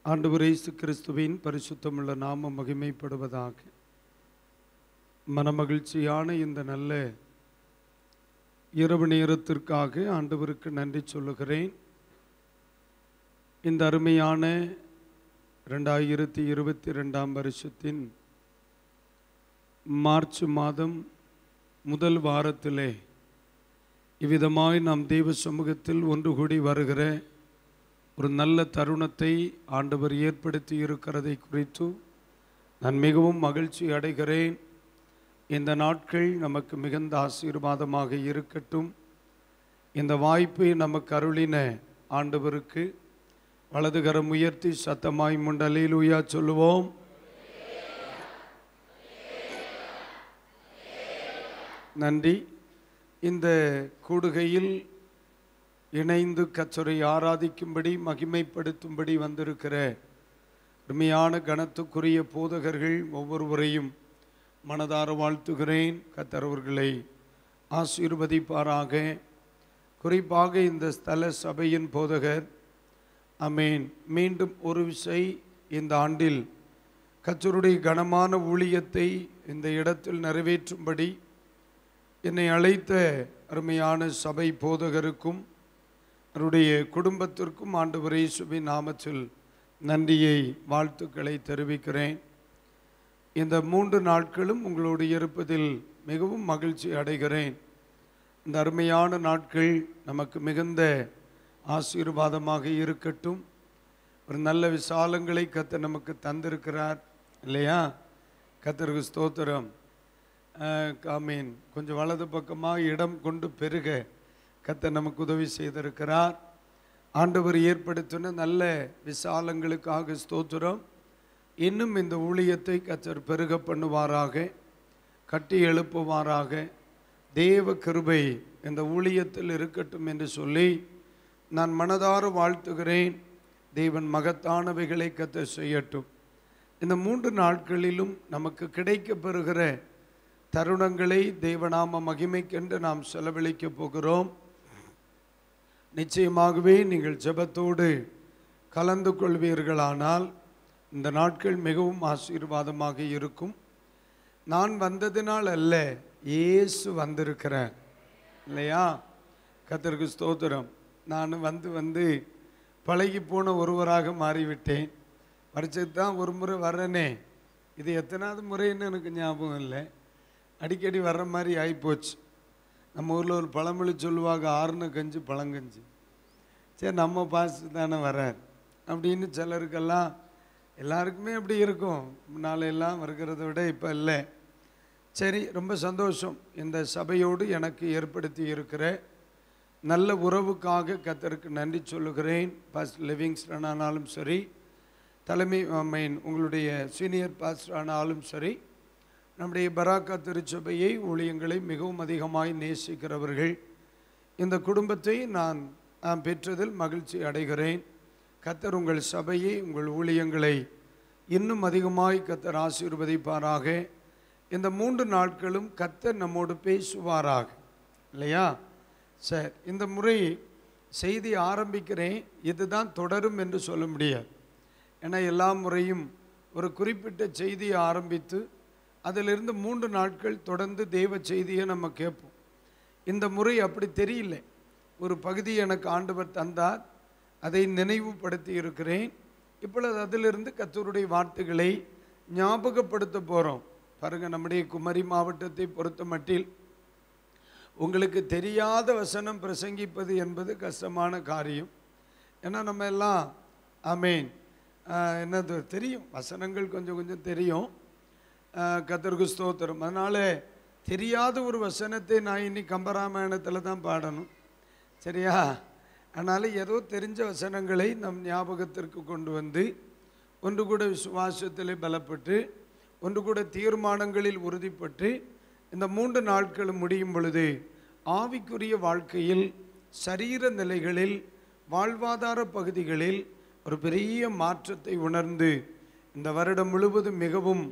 ஆண்டவர் இயேசு கிறிஸ்துவின் பரிசுத்தமுள்ள நாமம் மகிமைப்படுவதாக மனமகிழ்ச்சியான இந்த நல்ல இரவு நேரத்திற்காக ஆண்டவருக்கு நன்றி சொல்லுகிறேன் இந்த அருமையான ரெண்டாயிரத்தி இருபத்தி ரெண்டாம் வருஷத்தின் மார்ச் மாதம் முதல் வாரத்திலே இவ்விதமாய் நாம் தெய்வ சமூகத்தில் ஒன்று கூடி வருகிற ஒரு நல்ல தருணத்தை ஆண்டவர் ஏற்படுத்தி இருக்கிறதை குறித்து நான் மிகவும் மகிழ்ச்சி அடைகிறேன் இந்த நாட்கள் நமக்கு மிகுந்த ஆசீர்வாதமாக இருக்கட்டும் இந்த வாய்ப்பை நமக்கு அருளின ஆண்டவருக்கு வலதுகரம் உயர்த்தி சத்தமாய் முண்டலிலுயா சொல்லுவோம் நன்றி இந்த கூடுகையில் இணைந்து கச்சரை ஆராதிக்கும்படி மகிமைப்படுத்தும்படி வந்திருக்கிற அருமையான கனத்துக்குரிய போதகர்கள் ஒவ்வொருவரையும் மனதார வாழ்த்துகிறேன் கத்தரவர்களை ஆசீர்வதிப்பாராக குறிப்பாக இந்த ஸ்தல சபையின் போதகர் அமேன் மீண்டும் ஒரு விசை இந்த ஆண்டில் கச்சருடைய கனமான ஊழியத்தை இந்த இடத்தில் நிறைவேற்றும்படி என்னை அழைத்த அருமையான சபை போதகருக்கும் அவருடைய குடும்பத்திற்கும் ஆண்டவர் இயேசுவின் நாமத்தில் நன்றியை வாழ்த்துக்களை தெரிவிக்கிறேன் இந்த மூன்று நாட்களும் உங்களோடு இருப்பதில் மிகவும் மகிழ்ச்சி அடைகிறேன் இந்த அருமையான நாட்கள் நமக்கு மிகுந்த ஆசீர்வாதமாக இருக்கட்டும் ஒரு நல்ல விசாலங்களை கத்த நமக்கு தந்திருக்கிறார் இல்லையா கத்தருக்கு ஸ்தோத்திரம் காமீன் கொஞ்சம் வலது பக்கமாக இடம் கொண்டு பெருக கத்த நமக்கு உதவி செய்திருக்கிறார் ஆண்டவர் ஏற்படுத்தின நல்ல விசாலங்களுக்காக ஸ்தோத்திரம் இன்னும் இந்த ஊழியத்தை கத்தர் பெருக பண்ணுவாராக கட்டி எழுப்புவாராக தேவ கிருபை இந்த ஊழியத்தில் இருக்கட்டும் என்று சொல்லி நான் மனதார வாழ்த்துகிறேன் தேவன் மகத்தானவைகளை கத்த செய்யட்டும் இந்த மூன்று நாட்களிலும் நமக்கு கிடைக்க பெறுகிற தருணங்களை தேவநாம மகிமைக்கென்று நாம் செலவழிக்க போகிறோம் நிச்சயமாகவே நீங்கள் ஜெபத்தோடு கலந்து கொள்வீர்களானால் இந்த நாட்கள் மிகவும் ஆசீர்வாதமாக இருக்கும் நான் வந்ததினால் அல்ல இயேசு வந்திருக்கிறேன் இல்லையா கத்தருக்கு ஸ்தோத்திரம் நான் வந்து வந்து பழகி போன ஒருவராக மாறிவிட்டேன் வருஷத்துக்கு தான் ஒரு முறை வர்றேனே இது எத்தனாவது முறைன்னு எனக்கு ஞாபகம் இல்லை அடிக்கடி வர்ற மாதிரி ஆகிப்போச்சு நம்ம ஊரில் ஒரு பழமொழி சொல்லுவாங்க ஆறுன கஞ்சி பழங்கஞ்சி சரி நம்ம பாசு தானே வரார் அப்படின்னு சிலருக்கெல்லாம் எல்லாருக்குமே அப்படி இருக்கும் முன்னாலெல்லாம் இருக்கிறத விட இப்போ இல்லை சரி ரொம்ப சந்தோஷம் இந்த சபையோடு எனக்கு ஏற்படுத்தி இருக்கிற நல்ல உறவுக்காக கத்தருக்கு நன்றி சொல்லுகிறேன் பாஸ்ட் லிவிங்ஸ்டன் ஆனாலும் சரி தலைமை மீன் உங்களுடைய சீனியர் பாஸ்டர் ஆனாலும் சரி நம்முடைய பராக்கா திருச்சபையை ஊழியங்களை மிகவும் அதிகமாய் நேசிக்கிறவர்கள் இந்த குடும்பத்தை நான் நான் பெற்றதில் மகிழ்ச்சி அடைகிறேன் கத்தர் உங்கள் சபையை உங்கள் ஊழியங்களை இன்னும் அதிகமாய் கத்தர் ஆசீர்வதிப்பாராக இந்த மூன்று நாட்களும் கத்தர் நம்மோடு பேசுவாராக இல்லையா சார் இந்த முறை செய்தி ஆரம்பிக்கிறேன் இதுதான் தொடரும் என்று சொல்ல முடியாது ஏன்னா எல்லா முறையும் ஒரு குறிப்பிட்ட செய்தியை ஆரம்பித்து அதிலிருந்து மூன்று நாட்கள் தொடர்ந்து தெய்வ செய்தியை நம்ம கேட்போம் இந்த முறை அப்படி தெரியல ஒரு பகுதி எனக்கு ஆண்டவர் தந்தார் அதை நினைவுபடுத்தி இருக்கிறேன் இப்பொழுது அதிலிருந்து கத்தூருடைய வார்த்தைகளை ஞாபகப்படுத்த போகிறோம் பாருங்கள் நம்முடைய குமரி மாவட்டத்தை பொறுத்த மட்டில் உங்களுக்கு தெரியாத வசனம் பிரசங்கிப்பது என்பது கஷ்டமான காரியம் ஏன்னா நம்ம எல்லாம் அமேன் என்னது தெரியும் வசனங்கள் கொஞ்சம் கொஞ்சம் தெரியும் கத்தருக்கு ஸ்தோத்திரம் அதனால் தெரியாத ஒரு வசனத்தை நான் இன்னி கம்பராமாயணத்தில் தான் பாடணும் சரியா அதனால் ஏதோ தெரிஞ்ச வசனங்களை நம் ஞாபகத்திற்கு கொண்டு வந்து ஒன்று கூட விசுவாசத்தில் பலப்பட்டு ஒன்று கூட தீர்மானங்களில் உறுதிப்பட்டு இந்த மூன்று நாட்களும் முடியும் பொழுது ஆவிக்குரிய வாழ்க்கையில் சரீர நிலைகளில் வாழ்வாதார பகுதிகளில் ஒரு பெரிய மாற்றத்தை உணர்ந்து இந்த வருடம் முழுவதும் மிகவும்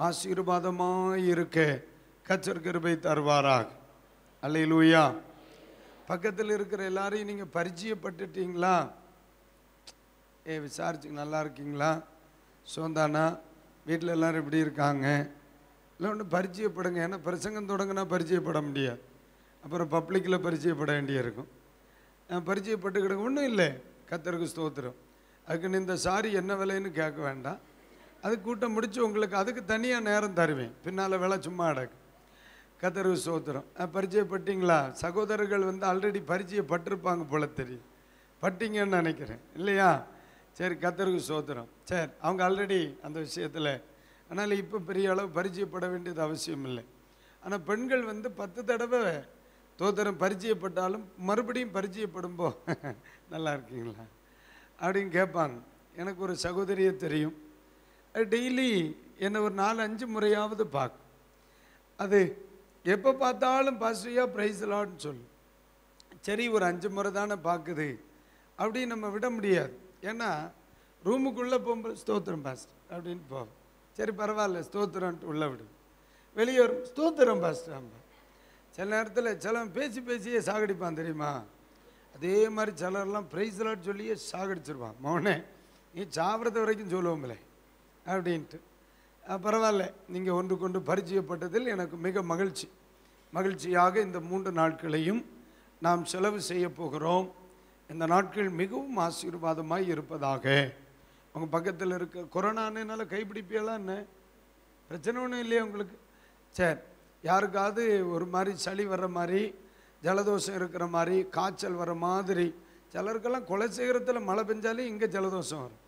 ஆசீர்வாதமாயிருக்க கச்சர் கிருபை தருவாராக அல்லையிலூயா பக்கத்தில் இருக்கிற எல்லாரையும் நீங்கள் பரிச்சயப்பட்டுட்டீங்களா ஏ விசாரிச்சுங்க நல்லா இருக்கீங்களா சோந்தானா வீட்டில் எல்லாரும் எப்படி இருக்காங்க இல்லை ஒன்று பரிச்சயப்படுங்க ஏன்னா பிரசங்கம் தொடங்கினா பரிச்சயப்பட முடியாது அப்புறம் பப்ளிக்கில் பரிச்சயப்பட வேண்டியிருக்கும் அஹ் பரிச்சயப்பட்டுக்கிட்டு ஒன்றும் இல்லை கத்தருக்கு ஸ்தோத்திரம் அதுக்குன்னு இந்த சாரி என்ன விலைன்னு கேட்க வேண்டாம் அது கூட்டம் முடிச்சு உங்களுக்கு அதுக்கு தனியாக நேரம் தருவேன் பின்னால் விலை சும்மா அடக்கு கத்தருக்கு ஸ்தோத்திரம் அஹ் பரிச்சயப்பட்டீங்களா சகோதரர்கள் வந்து ஆல்ரெடி பரிச்சயப்பட்டிருப்பாங்க போல தெரியும் பட்டீங்கன்னு நினைக்கிறேன் இல்லையா சரி கத்தருக்கு ஸ்தோத்திரம் சரி அவங்க ஆல்ரெடி அந்த விஷயத்தில் அதனால் இப்போ பெரிய அளவு பரிச்சயப்பட வேண்டியது அவசியம் இல்லை ஆனால் பெண்கள் வந்து பத்து தடவை தோத்திரம் பரிச்சயப்பட்டாலும் மறுபடியும் பரிச்சயப்படும்போ நல்லா இருக்கீங்களா அப்படின்னு கேட்பாங்க எனக்கு ஒரு சகோதரியை தெரியும் டெய்லி என்னை ஒரு நாலு அஞ்சு முறையாவது பார்க்கும் அது எப்போ பார்த்தாலும் பாஸ்டரியாக ப்ரைஸ் லாட்னு சொல்லும் சரி ஒரு அஞ்சு முறை தானே பார்க்குது அப்படி நம்ம விட முடியாது ஏன்னா ரூமுக்குள்ளே போகும்போது ஸ்தோத்திரம் பாஸ்டர் அப்படின்னு போவோம் சரி பரவாயில்ல ஸ்தோத்திரம்ட்டு உள்ளே விடு வெளியே வரும் ஸ்தோத்திரம் பாஸ்டர் ஆமாம் சில நேரத்தில் சிலவன் பேசி பேசியே சாகடிப்பான் தெரியுமா அதே மாதிரி சிலர்லாம் ப்ரைஸ் லாட் சொல்லியே சாகடிச்சிருவான் மௌனே நீ சாப்பிட்றது வரைக்கும் சொல்லுவோங்களே அப்படின்ட்டு அஹ் பரவாயில்ல நீங்கள் ஒன்று கொண்டு பரிச்சயப்பட்டதில் எனக்கு மிக மகிழ்ச்சி மகிழ்ச்சியாக இந்த மூன்று நாட்களையும் நாம் செலவு செய்ய போகிறோம் இந்த நாட்கள் மிகவும் ஆசீர்வாதமாய் இருப்பதாக உங்கள் பக்கத்தில் இருக்க கொரோனானால கைப்பிடிப்பியெல்லாம் என்ன பிரச்சனை ஒன்றும் இல்லையா உங்களுக்கு சரி யாருக்காவது ஒரு மாதிரி சளி வர்ற மாதிரி ஜலதோஷம் இருக்கிற மாதிரி காய்ச்சல் வர மாதிரி சிலருக்கெல்லாம் கொலை செய்கிறதுல மழை பெஞ்சாலே இங்கே ஜலதோஷம் வரும்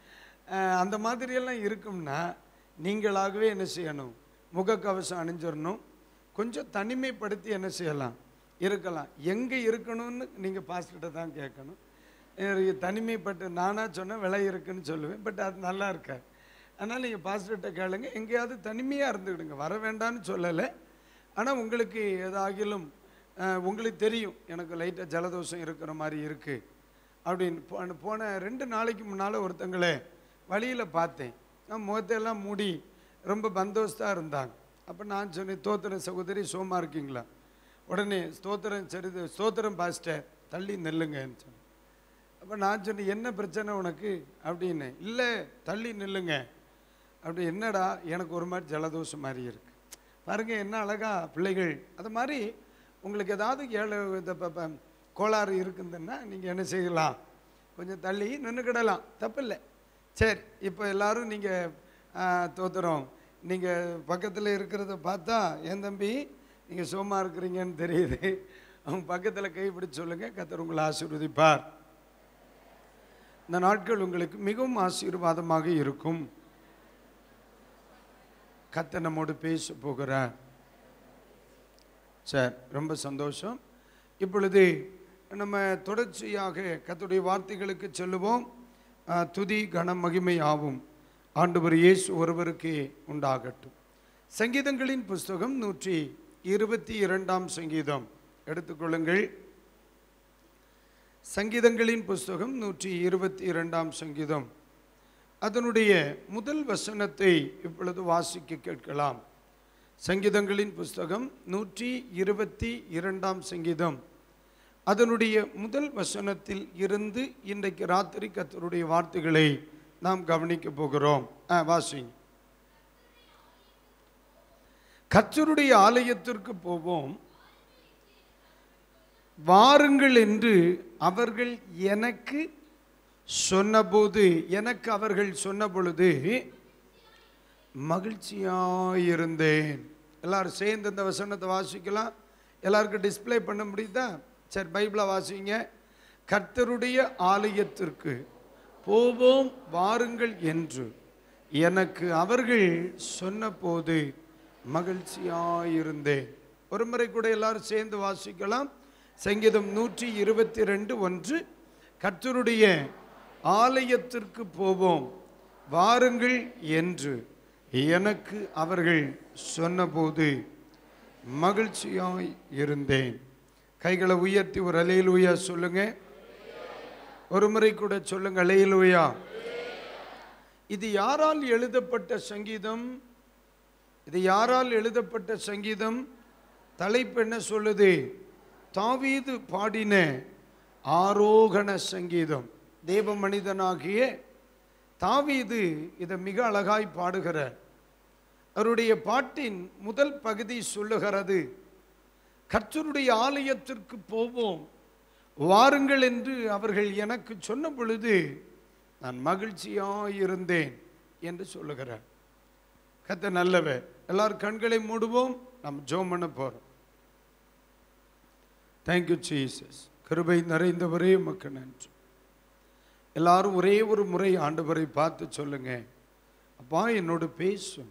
அஹ் அந்த மாதிரியெல்லாம் இருக்கும்னா நீங்களாகவே என்ன செய்யணும் முகக்கவசம் அணிஞ்சிடணும் கொஞ்சம் தனிமைப்படுத்தி என்ன செய்யலாம் இருக்கலாம் எங்கே இருக்கணும்னு நீங்கள் பாஸ்கிட்ட தான் கேட்கணும் எனக்கு தனிமைப்பட்டு நானாக சொன்னால் விலை இருக்குன்னு சொல்லுவேன் பட் அது நல்லா இருக்காது அதனால் நீங்கள் பாஸ்கிட்ட கேளுங்க எங்கேயாவது தனிமையாக இருந்துக்கிடுங்க வர வேண்டாம்னு சொல்லலை ஆனால் உங்களுக்கு ஏதாகிலும் அஹ், உங்களுக்கு தெரியும் எனக்கு லைட்டாக ஜலதோஷம் இருக்கிற மாதிரி இருக்குது அப்படின்னு போன போன ரெண்டு நாளைக்கு முன்னால் ஒருத்தங்களே வழியில் பார்த்தேன் நான் முகத்தையெல்லாம் மூடி ரொம்ப பந்தோஸ்தாக இருந்தாங்க அப்போ நான் சொன்னேன் தோத்திரம் சகோதரி சோமா இருக்கீங்களா உடனே ஸ்தோத்திரம் சரி ஸ்தோத்திரம் பாஸ்டர் தள்ளி நில்லுங்கன்னு சொன்னேன் அப்போ நான் சொன்னேன் என்ன பிரச்சனை உனக்கு அப்படின்னு இல்லை தள்ளி நில்லுங்க அப்படி என்னடா எனக்கு ஒரு மாதிரி ஜலதோஷம் மாதிரி இருக்கு பாருங்க என்ன அழகா பிள்ளைகள் அது மாதிரி உங்களுக்கு ஏதாவது ஏழு இந்த ப- ப- கோளாறு இருக்குதுன்னா நீங்கள் என்ன செய்யலாம் கொஞ்சம் தள்ளி நின்றுக்கிடலாம் தப்பில்லை சரி இப்போ எல்லாரும் நீங்கள் தோத்துறோம் நீங்கள் பக்கத்தில் இருக்கிறத பார்த்தா என் தம்பி நீங்கள் சோமா இருக்கிறீங்கன்னு தெரியுது அவங்க பக்கத்தில் கைப்பிடிச்சு சொல்லுங்கள் கத்தர் உங்களை ஆசீர்வதிப்பார் இந்த நாட்கள் உங்களுக்கு மிகவும் ஆசீர்வாதமாக இருக்கும் கத்த நம்மோடு பேச போகிறார் சார் ரொம்ப சந்தோஷம் இப்பொழுது நம்ம தொடர்ச்சியாக கத்துடைய வார்த்தைகளுக்கு செல்லுவோம் ஆ, துதி கனம் மகிமை ஆகும் ஆண்டவர் இயேசு ஒருவருக்கே உண்டாகட்டும் சங்கீதங்களின் புஸ்தகம் நூற்றி இருபத்தி இரண்டாம் சங்கீதம் எடுத்துக்கொள்ளுங்கள் சங்கீதங்களின் புஸ்தகம் நூற்றி இருபத்தி இரண்டாம் சங்கீதம் அதனுடைய முதல் வசனத்தை இப்பொழுது வாசிக்க கேட்கலாம் சங்கீதங்களின் புஸ்தகம் நூற்றி இருபத்தி இரண்டாம் சங்கீதம் அதனுடைய முதல் வசனத்தில் இருந்து இன்றைக்கு ராத்திரி கத்தருடைய வார்த்தைகளை நாம் கவனிக்க போகிறோம் ஆ, வாசிங்க கத்தருடைய ஆலயத்திற்கு போவோம் வாருங்கள் என்று அவர்கள் எனக்கு சொன்னபோது எனக்கு அவர்கள் சொன்ன பொழுது மகிழ்ச்சியாயிருந்தேன் எல்லாரும் சேர்ந்து இந்த வசனத்தை வாசிக்கலாம் எல்லாருக்கும் டிஸ்ப்ளே பண்ண முடியுதா சரி பைபிளை வாசிங்க கர்த்தருடைய ஆலயத்திற்கு போவோம் வாருங்கள் என்று எனக்கு அவர்கள் சொன்னபோது மகிழ்ச்சியாயிருந்தேன் ஒரு முறை கூட எல்லாரும் சேர்ந்து வாசிக்கலாம் சங்கீதம் நூற்றி இருபத்தி ரெண்டு ஒன்று கர்த்தருடைய ஆலயத்திற்கு போவோம் வாருங்கள் என்று எனக்கு அவர்கள் சொன்னபோது மகிழ்ச்சியாய் இருந்தேன் கைகளை உயர்த்தி ஒரு அலையிலுயா சொல்லுங்க ஒரு முறை கூட சொல்லுங்க அலையிலுயா இது யாரால் எழுதப்பட்ட சங்கீதம் இது யாரால் எழுதப்பட்ட சங்கீதம் தலைப்பு என்ன சொல்லுது தாவீது பாடின ஆரோகண சங்கீதம் தேவ மனிதனாகிய தாவீது இதை மிக அழகாய் பாடுகிறார் அவருடைய பாட்டின் முதல் பகுதி சொல்லுகிறது கர்த்தருடைய ஆலயத்திற்கு போவோம் வாருங்கள் என்று அவர்கள் எனக்கு சொன்ன பொழுது நான் மகிழ்ச்சியாயிருந்தேன் என்று சொல்லுகிறார் கத்த நல்லவர் எல்லாரும் கண்களை மூடுவோம் நாம் ஜோம் பண்ண போறோம் தேங்க்யூ ஜீசஸ் கிருபை நிறைந்தவரே உமக்கு நன்றி எல்லாரும் ஒரே ஒரு முறை ஆண்டவரை பார்த்து சொல்லுங்க அப்பா என்னோடு பேசும்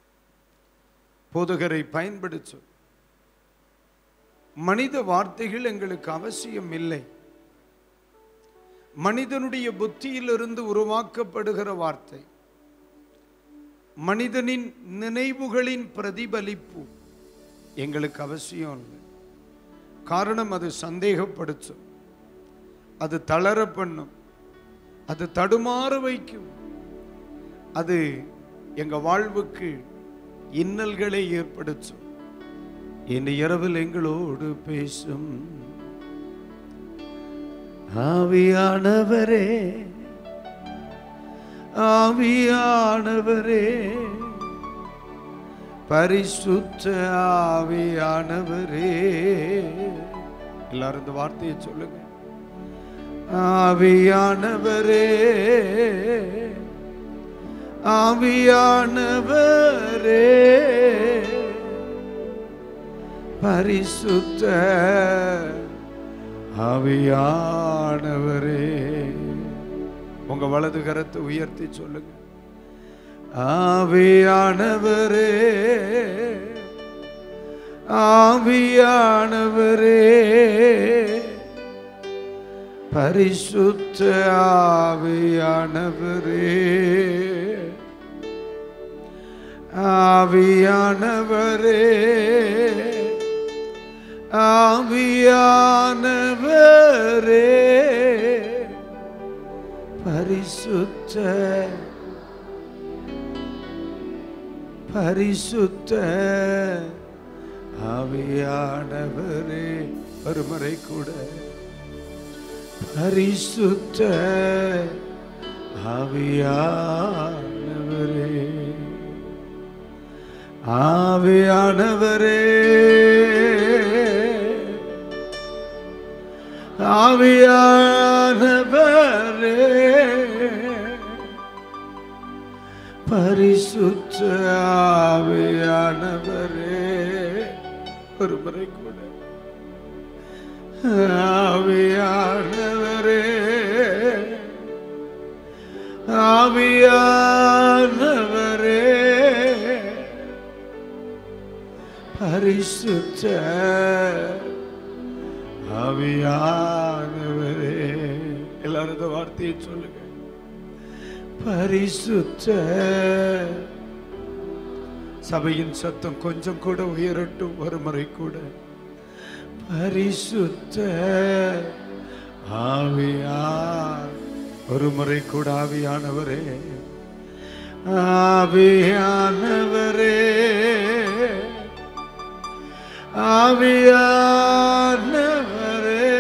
போதகரை பயன்படுத்தும் மனித வார்த்தைகள் எங்களுக்கு அவசியம் இல்லை மனிதனுடைய புத்தியிலிருந்து உருவாக்கப்படுகிற வார்த்தை மனிதனின் நினைவுகளின் பிரதிபலிப்பு எங்களுக்கு அவசியம் இல்லை காரணம் அது சந்தேகப்படுத்தும் அது தளர பண்ணும் அது தடுமாற வைக்கும் அது எங்க வாழ்வுக்கு இன்னல்களை ஏற்படுத்தும் இந்த இரவில் எங்களோடு பேசும் ஆவியானவரே ஆவியானவரே பரிசுத்த ஆவியானவரே எல்லாரும் இந்த வார்த்தையை சொல்லுங்க ஆவியானவரே ஆவியானவரே பரிசுத்த ஆவியானவரே உங்க வலது கரத்தை உயர்த்தி சொல்லுங்க ஆவியானவரே ஆவியானவரே பரிசுத்த ஆவியானவரே ஆவியானவரே ஆவியானவரே பரிசுத்த பரிசுத்த ஆவியானவரே ஒருமுறை கூட பரிசுத்த ஆவியானவரே ஆவியானவரே ஆவியானவரே பரிசுத்த ஆவியானவரே ஒரு முறை கூட ஆவியானவரே ஆவியானவரே பரிசுத்த ஆவியானவரே எல்லாரும் இந்த வார்த்தையை சொல்லுங்க பரிசுத்த சபையின் சத்தம் கொஞ்சம் கூட உயரட்டும் ஒரு முறை கூட பரிசுத்த ஆவியா ஒரு முறை கூட ஆவியானவரே ஆவியானவரே ஆவியானவரே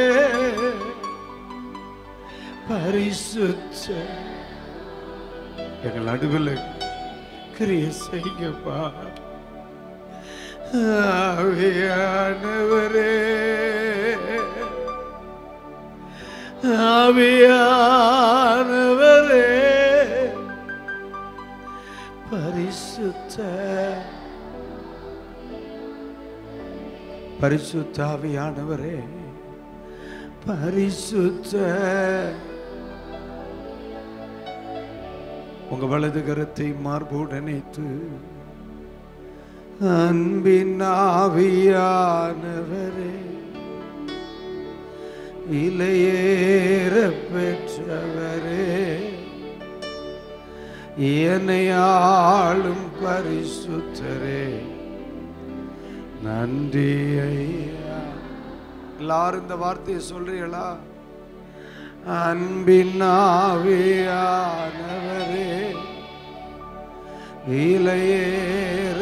பரிசுத்த எங்கள் நடுவில் கிரிய செய்யப்பா ஆவியானவரே ஆவியானவரே பரிசுத்த பரிசுத்த ஆவியானவரே பரிசுத்த உங்க வலது கரத்தை மார்போடு இணைத்து அன்பின் ஆவியானவரே இலையேற பெற்றவரே என்னை ஆளும் பரிசுத்தரே நன்றி ஐயா எல்லாரும் இந்த வார்த்தையை சொல்றீங்களா அன்பின் ஆவியானவரே இலையேற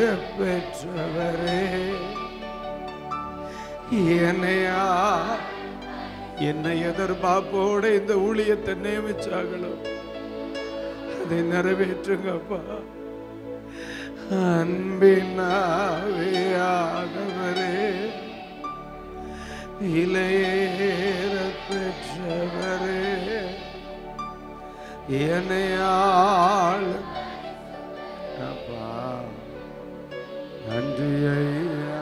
பெற்றவரே என்னையா என்ன எதிர்பார்ப்போட இந்த ஊழியத்தை நியமிச்சாங்களோ அதை நிறைவேற்றுங்கப்பா அன்பினாவியானவரே இளையேற பெற்றவரே என்னையாள் அப்பா நன்றி ஐயா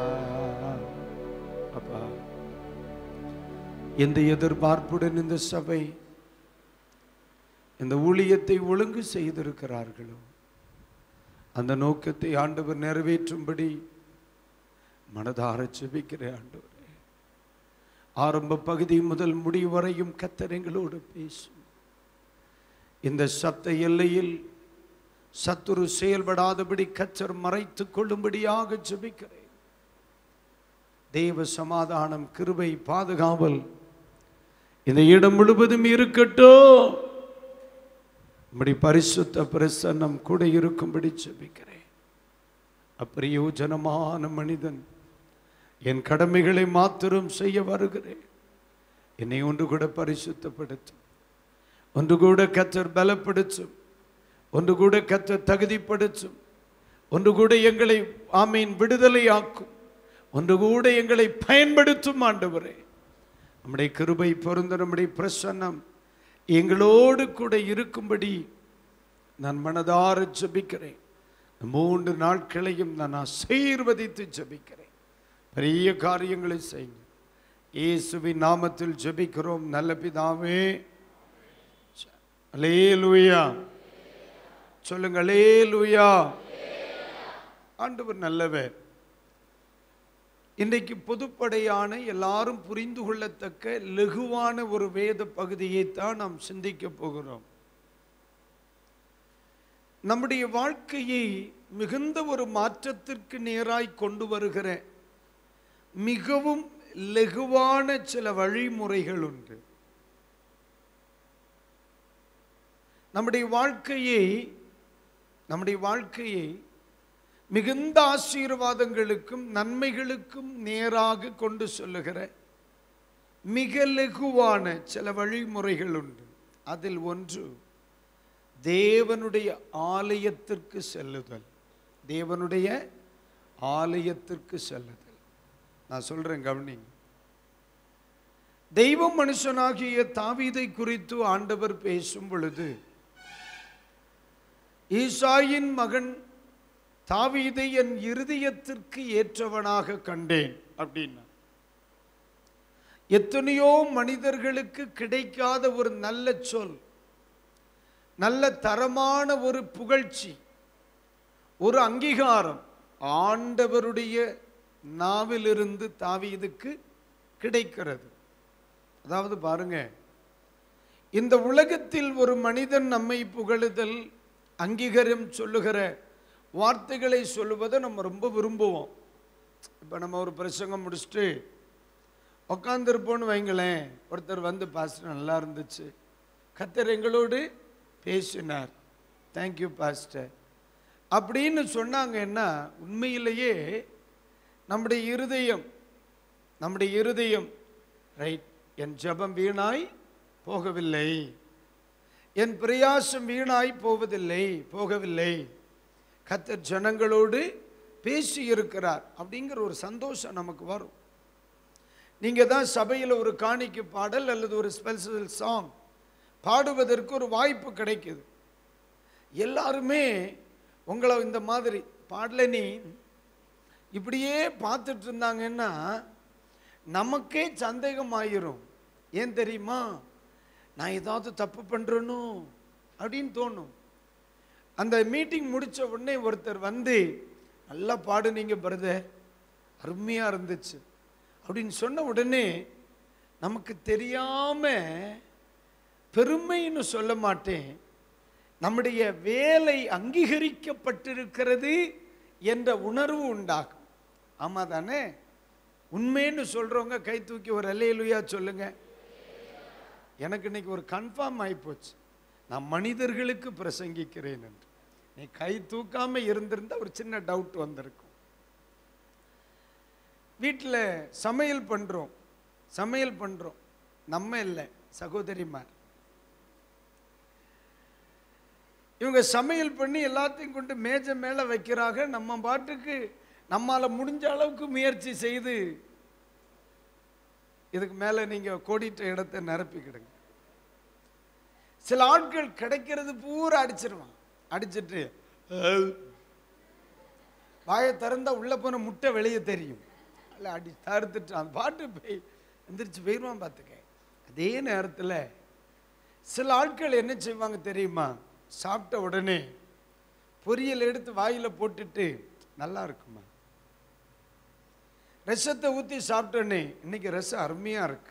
அப்பா எந்த எதிர்பார்ப்புடன் இந்த சபை இந்த ஊழியத்தை ஒழுங்கு செய்திருக்கிறார்களோ அந்த நோக்கத்தை ஆண்டவர் நிறைவேற்றும்படி மனதார ஜெபிக்கிறேன் ஆண்டவரே ஆரம்ப பகுதி முதல் முடிவு வரையும் கத்தர் எங்களோடு பேசும் இந்த சத்த எல்லையில் சத்துரு செயல்படாதபடி கச்சர் மறைத்துக் கொள்ளும்படியாக ஜெபிக்கிறேன் தேவ சமாதானம் கிருபை பாதுகாவல் இந்த இடம் முழுவதும் இருக்கட்டும் நம்முடைய பரிசுத்த பிரசன்னம் கூட இருக்கும்படி ஜெபிக்கிறேன் அப்பிரயோஜனமான மனிதன் என் கடமைகளை மாத்திரம் செய்ய வருகிறேன் என்னை ஒன்று கூட பரிசுத்தப்படுத்தும் ஒன்று கூட கத்தர் பலப்படுத்தும் ஒன்று கூட கத்தர் தகுதிப்படுத்தும் ஒன்று கூட எங்களை ஆமீன் விடுதலையாக்கும் ஒன்று கூட எங்களை பயன்படுத்தும் ஆண்டவரே நம்முடைய கிருபை பொருந்த நம்முடைய பிரசன்னம் எங்களோடு கூட இருக்கும்படி நான் மனதார ஜெபிக்கிறேன் இந்த மூன்று நாட்களையும் நான் ஆசீர்வதித்து ஜெபிக்கிறேன் பெரிய காரியங்களை செய்யுங்க இயேசுவின் நாமத்தில் ஜெபிக்கிறோம் நல்ல பிதாவே அலேலுயா சொல்லுங்க அலேலுயா ஆண்டவர் நல்லவர் இன்றைக்கு பொதுப்படையான எல்லாரும் புரிந்து கொள்ளத்தக்க லகுவான ஒரு வேத பகுதியைத்தான் நாம் சிந்திக்க போகிறோம் நம்முடைய வாழ்க்கையை மிகுந்த ஒரு மாற்றத்திற்கு நேராய் கொண்டு வருகிற மிகவும் லகுவான சில வழிமுறைகள் உண்டு நம்முடைய வாழ்க்கையை நம்முடைய வாழ்க்கையை மிகுந்த ஆசீர்வாதங்களுக்கும் நன்மைகளுக்கும் நேராக கொண்டு சொல்லுகிற மிக லகுவான சில வழிமுறைகள் உண்டு அதில் ஒன்று தேவனுடைய ஆலயத்திற்கு செல்லுதல் தேவனுடைய ஆலயத்திற்கு செல்லுதல் நான் சொல்றேன் கவனிங்க தெய்வ மனுஷனாகிய தாவீதை குறித்து ஆண்டவர் பேசும் பொழுது ஈசாயின் மகன் தாவீதை என் இருதயத்திற்கு ஏற்றவனாக கண்டேன் அப்படின்னா எத்தனையோ மனிதர்களுக்கு கிடைக்காத ஒரு நல்ல சொல் நல்ல தரமான ஒரு புகழ்ச்சி ஒரு அங்கீகாரம் ஆண்டவருடைய நாவிலிருந்து தாவீதுக்கு கிடைக்கிறது அதாவது பாருங்க இந்த உலகத்தில் ஒரு மனிதன் நம்மை புகழுதல் அங்கீகாரம் சொல்லுகிற வார்த்தைகளை சொல்லுவதை நம்ம ரொம்ப விரும்புவோம் இப்போ நம்ம ஒரு பிரசங்கம் முடிச்சுட்டு உக்காந்துருப்போன்னு வைங்களேன் ஒருத்தர் வந்து பாஸ்டர் நல்லா இருந்துச்சு கத்தர் எங்களோடு பேசினார் தேங்க்யூ பாஸ்டர் அப்படின்னு சொன்னாங்கன்னா உண்மையிலேயே நம்முடைய இருதயம் நம்முடைய இருதயம் ரைட் என் ஜெபம் வீணாய் போகவில்லை என் பிரயாசம் வீணாய் போவதில்லை போகவில்லை கத்தர் ஜனங்களோடு பேசி இருக்கிறார் அப்படிங்கிற ஒரு சந்தோஷம் நமக்கு வரும் நீங்க தான் சபையில் ஒரு காணிக்கை பாடல் அல்லது ஒரு ஸ்பெஷல் சாங் பாடுவதற்கு ஒரு வாய்ப்பு கிடைக்குது எல்லாருமே உங்களை இந்த மாதிரி பாடல நீ இப்படியே பார்த்துட்டு இருந்தாங்கன்னா நமக்கே சந்தேகம் ஆயிரும் ஏன் தெரியுமா நான் ஏதாவது தப்பு பண்ணுறேனோ அப்படின்னு தோணும் அந்த மீட்டிங் முடிச்ச உடனே ஒருத்தர் வந்து நல்லா பாடுனீங்க பிரதர் அருமையாக இருந்துச்சு அப்படின்னு சொன்ன உடனே நமக்கு தெரியாம பெருமைன்னு சொல்ல மாட்டேன் நம்முடைய வேலை அங்கீகரிக்கப்பட்டிருக்கிறது என்ற உணர்வு உண்டாகும் ஆமா தானே உண்மைன்னு சொல்றவங்க கை தூக்கி ஒரு அல்லேலுயா சொல்லுங்க எனக்கு இன்னைக்கு ஒரு கன்ஃபார்ம் ஆயிப்போச்சு நான் மனிதர்களுக்கு பிரசங்கிக்கிறேன் என்று நீ கை தூக்காம இருந்திருந்தா ஒரு சின்ன டவுட் வந்திருக்கும் வீட்டில் சமையல் பண்ணுறோம் சமையல் பண்ணுறோம் நம்ம இல்லை சகோதரிமார் இவங்க சமையல் பண்ணி எல்லாத்தையும் கொண்டு மேஜை மேலே வைக்கிறாங்க நம்ம பாட்டுக்கு நம்மால முடிஞ்ச அளவுக்கு முயற்சி செய்து இதுக்கு மேலே நீங்கள் கோடிட்ட இடத்தை நிரப்பிக்கிடுங்க சில ஆட்கள் கிடைக்கிறது பூரா அடிச்சிருவான் அடிச்சிட்டு "அஹ்." வாயை திறந்தா உள்ள போன முட்டை வெளியே தெரியும் அல்ல அடி தடுத்துட்டு அந்த பாட்டு போய் எந்திரிச்சு போயிடுவான் பார்த்துக்க அதே நேரத்தில் சில ஆட்கள் என்ன செய்வாங்க தெரியுமா சாப்பிட்ட உடனே பொரியல் எடுத்து வாயில போட்டுட்டு நல்லா இருக்குமா ரசத்தை ஊற்றி சாப்பிட்டோன்னே இன்னைக்கு ரசம் அருமையா இருக்கு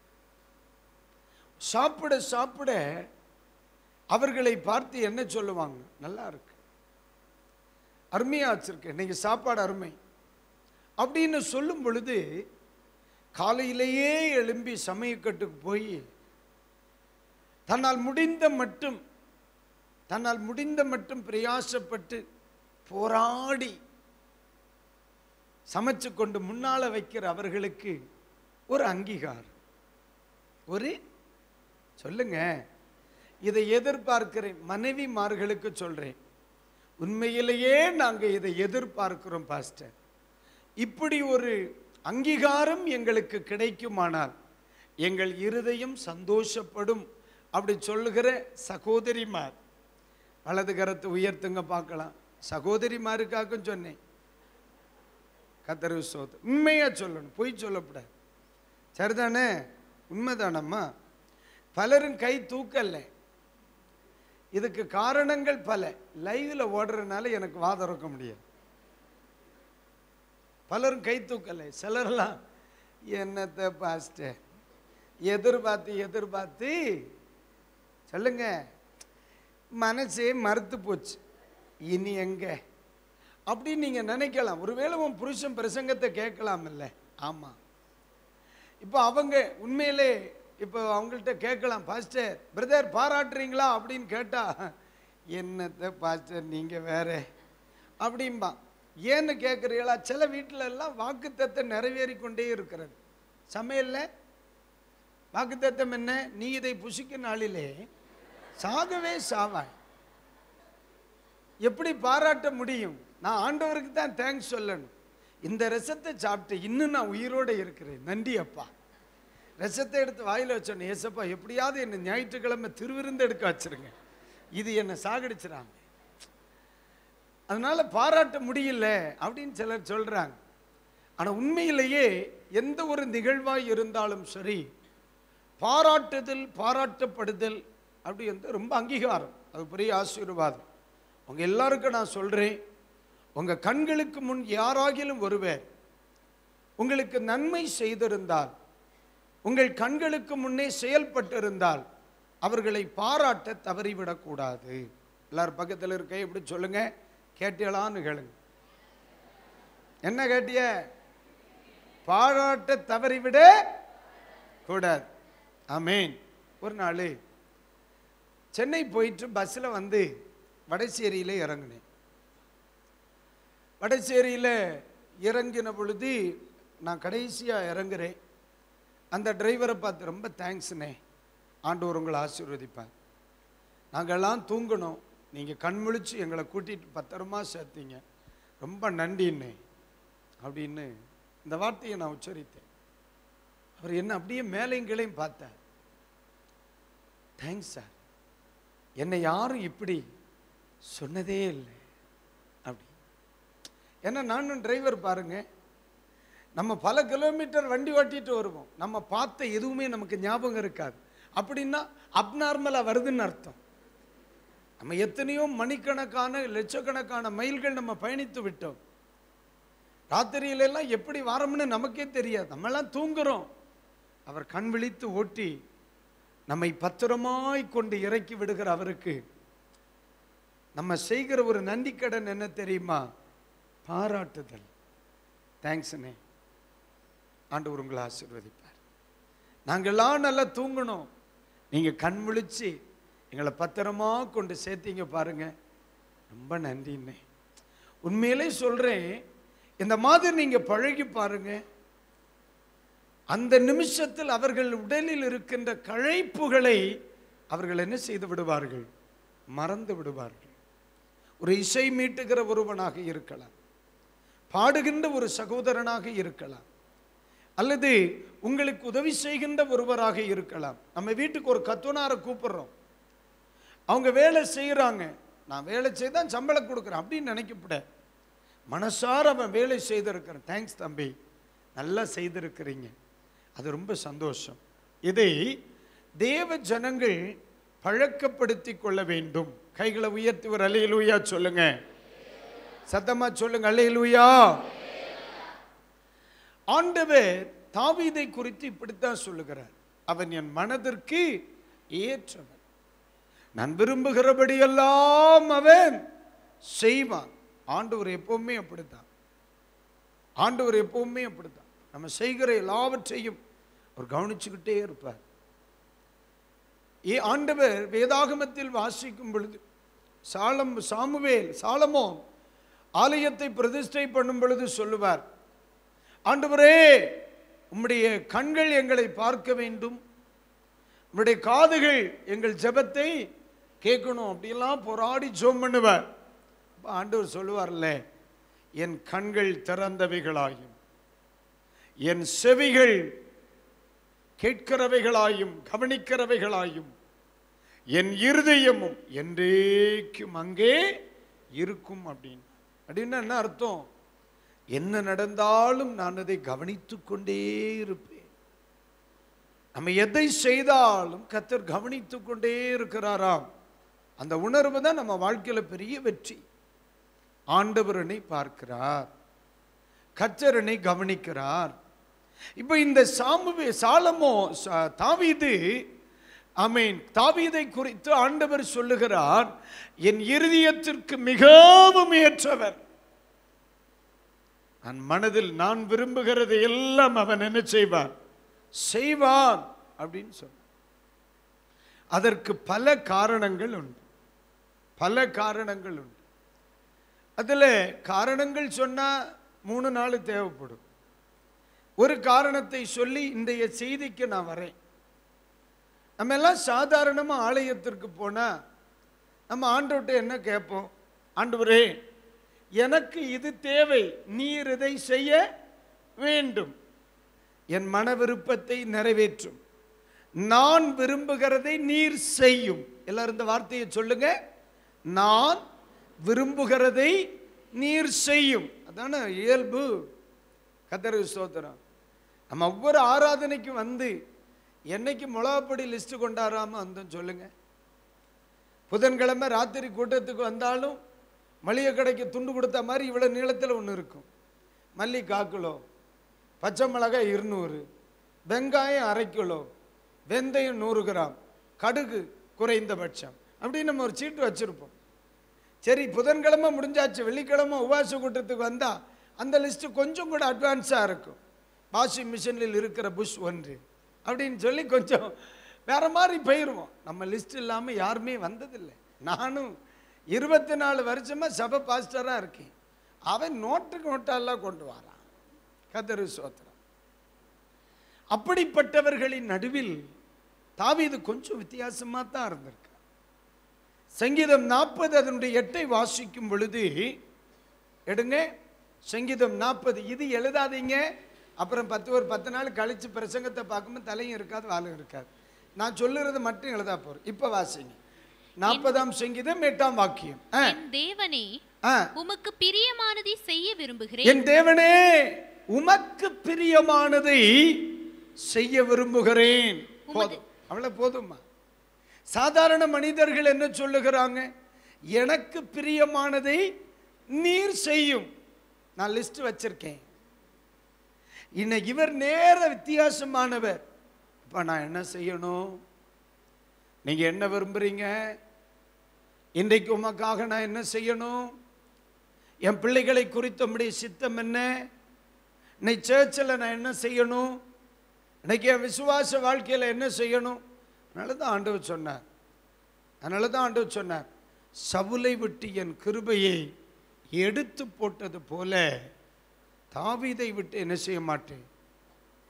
சாப்பிட சாப்பிட அவர்களை பார்த்து என்ன சொல்லுவாங்க நல்லா இருக்கு அருமையா வச்சிருக்கு இன்னைக்கு சாப்பாடு அருமை அப்படின்னு சொல்லும் பொழுது காலையிலேயே எழும்பி சமயக்கட்டுக்கு போய் தன்னால் முடிந்த மட்டும் தன்னால் முடிந்த மட்டும் பிரயாசப்பட்டு போராடி சமைச்சு கொண்டு முன்னால வைக்கிற அவர்களுக்கு ஒரு அங்கீகாரம் ஒரு சொல்லுங்க இதை எதிர்பார்க்கிறேன் மனைவிமார்களுக்கு சொல்றேன் உண்மையிலேயே நாங்க இதை எதிர்பார்க்கிறோம் பாஸ்டர் இப்படி ஒரு அங்கீகாரம் எங்களுக்கு கிடைக்குமானால் எங்கள் இருதயம் சந்தோஷப்படும் அப்படி சொல்லுகிற சகோதரிமார் வலது கரத்தை உயர்த்துங்க பார்க்கலாம் சகோதரிமாருக்காக சொன்னேன் கத்தரு சோது உண்மையா சொல்லணும் பொய் சொல்லக்கூடாது சரிதானே உண்மைதானம்மா பலரும் கை தூக்கல இதுக்கு காரணங்கள் பல லைவ்ல ஓடுறதுனால எனக்கு வாதிறக்க முடியாது பலரும் கை தூக்கலை சிலர்லாம் என்னத்தை பாஸ்டர் எதிர்பார்த்து எதிர்பார்த்து சொல்லுங்க மனசே மறுத்து போச்சு இனி எங்க அப்படின்னு நீங்க நினைக்கலாம் ஒருவேளை உன் புருஷன் பிரசங்கத்தை கேட்கலாம் இல்லை ஆமா இப்போ அவங்க உண்மையிலே இப்போ அவங்கள்ட்ட கேட்கலாம் பாஸ்டர் பிரதர் பாராட்டுறீங்களா அப்படின்னு கேட்டா என்னத்தை பாஸ்டர் நீங்க வேற அப்படிம்பா ஏன்னு கேட்குறீங்களா சில வீட்டில எல்லாம் வாக்குத்தத்தை நிறைவேறி கொண்டே இருக்கிறது சமையல்ல வாக்குத்தத்தம் என்ன நீ இதை புசிக்கும் நாளிலே சாகவே சாவாய் எப்படி பாராட்ட முடியும் நான் ஆண்டவருக்கு தான் தேங்க்ஸ் சொல்லணும் இந்த ரசத்தை சாப்பிட்டு இன்னும் நான் உயிரோடு இருக்கிறேன் நன்றி அப்பா ரசத்தை எடுத்து வாயில வச்சோன்னு ஏசப்பா எப்படியாவது என்னை ஞாயிற்றுக்கிழமை திருவிருந்து எடுக்க வச்சிருங்க இது என்னை சாகடிச்சிடாம அதனால பாராட்ட முடியல அப்படின்னு சிலர் சொல்றாங்க ஆனா உண்மையிலேயே எந்த ஒரு நிகழ்வாய் இருந்தாலும் சரி பாராட்டுதல் பாராட்டப்படுதல் அப்படி வந்து ரொம்ப அங்கீகாரம் அது பெரிய ஆசீர்வாதம் உங்க எல்லாருக்கும் நான் சொல்றேன் உங்க கண்களுக்கு முன் யாராகிலும் ஒருவர் உங்களுக்கு நன்மை செய்திருந்தால் உங்கள் கண்களுக்கு முன்னே செயல்பட்டிருந்தால் அவர்களை பாராட்ட தவறிவிடக்கூடாது எல்லாரும் பக்கத்தில் இருக்க இப்படி சொல்லுங்க கேட்டியலான்னு கேளுங்க என்ன கேட்டிய பாராட்ட தவறிவிட கூடாது ஆமேன் ஒரு நாள் சென்னை போயிட்டு பஸ்ஸில் வந்து வடசேரியில் இறங்கினேன் வடசேரியில் இறங்கின பொழுது நான் கடைசியாக இறங்குறேன் அந்த டிரைவரை பார்த்து ரொம்ப தேங்க்ஸ்ண்ணே ஆண்டவர் உங்களை ஆசீர்வதிப்பார் நாங்கள்லாம் தூங்கணும் நீங்கள் கண்முழிச்சு எங்களை கூட்டிட்டு பத்திரமா சேர்த்தீங்க ரொம்ப நன்றிண்ணே அப்படின்னு இந்த வார்த்தையை நான் உச்சரித்தேன் அவர் என்ன அப்படியே மேலையும் கீழையும் பார்த்தார் தேங்க்ஸ் சார் என்னை யாரும் இப்படி சொன்னதே இல்லை அப்படி ஏன்னா நானும் டிரைவர் பாருங்க நம்ம பல கிலோமீட்டர் வண்டி ஓட்டிட்டு வருவோம் நம்ம பார்த்த எதுவுமே நமக்கு ஞாபகம் இருக்காது அப்படின்னா அப்நார்மலாக வருதுன்னு அர்த்தம் நம்ம எத்தனையோ மணிக்கணக்கான லட்சக்கணக்கான மைல்கள் நம்ம பயணித்து விட்டோம் ராத்திரியில எல்லாம் எப்படி வரோம்னு நமக்கே தெரியாது நம்மெல்லாம் தூங்குறோம் அவர் கண் விழித்து ஓட்டி நம்மை பத்திரமாய் கொண்டு இறக்கி விடுகிற அவருக்கு நம்ம செய்கிற ஒரு நன்றிக்கடன் என்ன தெரியுமா பாராட்டுதல் தேங்க்ஸ்ண்ணே ஆண்டவர் உங்களை ஆசீர்வதிப்பார் நாங்கெல்லாம் நல்லா தூங்கணும் நீங்கள் கண் விழிச்சு எங்களை பத்திரமா கொண்டு சேர்த்தீங்க பாருங்க ரொம்ப நன்றிண்ணே உண்மையிலே சொல்கிறேன் இந்த மாதிரி நீங்கள் பழகி பாருங்க அந்த நிமிஷத்தில் அவர்கள் உடலில் இருக்கின்ற கழைப்புகளை அவர்கள் என்ன செய்து விடுவார்கள் மறந்து விடுவார்கள் ஒரு இசை மீட்டுகிற ஒருவனாக இருக்கலாம் பாடுகின்ற ஒரு சகோதரனாக இருக்கலாம் அல்லது உங்களுக்கு உதவி செய்கின்ற ஒருவராக இருக்கலாம் நம்ம வீட்டுக்கு ஒரு கத்துனாரை கூப்பிடுறோம் அவங்க வேலை செய்கிறாங்க நான் வேலை செய்தான் சம்பளம் கொடுக்குறேன் அப்படின்னு நினைக்கப்பட மனசார அவன் வேலை செய்திருக்கிறேன் தேங்க்ஸ் தம்பி நல்லா செய்திருக்கிறீங்க அது ரொம்ப சந்தோஷம் இதை தேவ ஜனங்கள் பழக்கப்படுத்தி கொள்ள வேண்டும் கைகளை உயர்த்தி ஒரு அலையிலூயா சொல்லுங்க சத்தமா சொல்லுங்க அலையிலூயா ஆண்டவர் தாவீதை குறித்து இப்படித்தான் சொல்லுகிறார் அவன் என் மனதிற்கு ஏற்றவன் நான் விரும்புகிறபடியெல்லாம் அவன் செய்வான் ஆண்டவர் எப்பவுமே அப்படித்தான் ஆண்டவர் எப்பவுமே அப்படித்தான் நம்ம செய்கிற எல்லாவற்றையும் அவர் கவனிச்சுக்கிட்டே இருப்பார் ஏ ஆண்டவர் வேதாகமத்தில் வாசிக்கும் பொழுது சாலம் சாமுவேல் சாலமோ ஆலயத்தை பிரதிஷ்டை பண்ணும் பொழுது சொல்லுவார் ஆண்டவரே உம்முடைய கண்கள் எங்களை பார்க்க வேண்டும் உம்முடைய காதுகள் எங்கள் ஜெபத்தை கேட்கணும் அப்படியெல்லாம் போராடி ஜோம் பண்ணுவார் அப்ப ஆண்டவர் சொல்லுவார்ல என் கண்கள் திறந்தவைகளாயும் என் செவிகள் கேட்கிறவைகளாயும் கவனிக்கிறவைகளாயும் என் இருதயமும் என்றேக்கும் அங்கே இருக்கும் அப்படின்னு அப்படின்னா என்ன அர்த்தம் என்ன நடந்தாலும் நான் அதை கவனித்துக் கொண்டே இருப்பேன் நம்ம எதை செய்தாலும் கத்தர் கவனித்துக் கொண்டே இருக்கிறாராம் அந்த உணர்வு தான் நம்ம வாழ்க்கையில பெரிய வெற்றி ஆண்டவரனை பார்க்கிறார் கச்சரனை கவனிக்கிறார் இப்போ இந்த சாமுவே சாலமோ சா- தாவீது அமீன் தாவீதை குறித்து ஆண்டவர் சொல்லுகிறார் என் இருதயத்திற்கு மிகவும் ஏற்றவர் நான் மனதில் நான் விரும்புகிறதை எல்லாம் அவன் என்ன செய்வான் செய்வான் அப்படின்னு சொன்னான் அதற்கு பல காரணங்கள் உண்டு பல காரணங்கள் உண்டு அதில் காரணங்கள் சொன்னா மூணு நாள் தேவைப்படும் ஒரு காரணத்தை சொல்லி இன்றைய செய்திக்கு நான் வரேன் நம்ம எல்லாம் சாதாரணமாக ஆலயத்திற்கு போனால் நம்ம ஆண்டவர்கிட்ட என்ன கேட்போம் ஆண்டவரே எனக்கு இது தேவை நீர் இதை செய்ய வேண்டும் என் மன விருப்பத்தை நிறைவேற்றும் நான் விரும்புகிறதை நீர் செய்யும் எல்லாரும் இந்த வார்த்தையை சொல்லுங்க நான் விரும்புகிறதை நீர் செய்யும் அதான இயல்பு கத்தரு ஸ்தோத்திரம் நம்ம ஒவ்வொரு ஆராதனைக்கும் வந்து என்னைக்கு மிளகாப்பொடி லிஸ்ட் கொண்டாடாம வந்தோம் சொல்லுங்க புதன்கிழமை ராத்திரி கூட்டத்துக்கு வந்தாலும் மளிகை கடைக்கு துண்டு கொடுத்த மாதிரி இவ்வளோ நீளத்தில் ஒன்று இருக்கும் மல்லி கால் கிலோ பச்சை மிளகாய் இருநூறு வெங்காயம் அரை கிலோ வெந்தயம் நூறு கிராம் கடுகு குறைந்தபட்சம் அப்படின்னு நம்ம ஒரு சீட்டு வச்சுருப்போம் சரி புதன்கிழமை முடிஞ்சாச்சு வெள்ளிக்கிழமை உபவாச கூட்டத்துக்கு வந்தால் அந்த லிஸ்ட்டு கொஞ்சம் கூட அட்வான்ஸாக இருக்கும் வாஷிங் மிஷினில் இருக்கிற புஷ் ஒன்று அப்படின்னு சொல்லி கொஞ்சம் வேற மாதிரி போயிடுவோம் நம்ம லிஸ்ட் இல்லாமல் யாருமே வந்ததில்லை நானும் இருபத்தி நாலு வருஷமாக சபை பாஸ்டராக இருக்கேன் அவன் நோட்டுக்கு நோட்டெல்லாம் கொண்டு வரான் கதரு சோத்திரம் அப்படிப்பட்டவர்களின் நடுவில் தாவீது கொஞ்சம் வித்தியாசமாக தான் இருந்திருக்கார் சங்கீதம் நாற்பது அதனுடைய எட்டை வாசிக்கும் பொழுது எடுங்க சங்கீதம் நாற்பது இது எழுதாதீங்க அப்புறம் பத்து ஒரு பத்து நாள் கழிச்சு பிரசங்கத்தை பார்க்கும்போது தலையும் இருக்காது வாலும் இருக்காது நான் சொல்லுறது மட்டும் எழுதா போறேன் இப்போ வாசிங்க நாற்பதாம் சங்கீதம் எட்டாம் வாக்கியம் ஆ, என் தேவனே ஆ. உமக்கு பிரியமானதை செய்ய விரும்புகிறேன் என் தேவனே உமக்கு பிரியமானதை செய்ய விரும்புகிறேன் போதும் அவ்வளவு போதுமா சாதாரண மனிதர்கள் என்ன சொல்லுகிறாங்க எனக்கு பிரியமானதை நீர் செய்யும் நான் லிஸ்ட் வச்சிருக்கேன் இன்னைக்கு இவர் நேர வித்தியாசமானவர் இப்ப நான் என்ன செய்யணும் நீங்க என்ன விரும்புறீங்க இன்றைக்கு உமக்காக நான் என்ன செய்யணும் என் பிள்ளைகளை குறித்த உம்முடைய சித்தம் என்ன இன்னைக்கு சேர்ச்சில் நான் என்ன செய்யணும் இன்னைக்கு என் விசுவாச வாழ்க்கையில் என்ன செய்யணும் அதனால தான் ஆண்டவர் சொன்னார் அதனால தான் ஆண்டவர் சொன்னார் சவுலை விட்டு என் கிருபையை எடுத்து போட்டது போல தாவீதை விட்டு என்ன செய்ய மாட்டேன்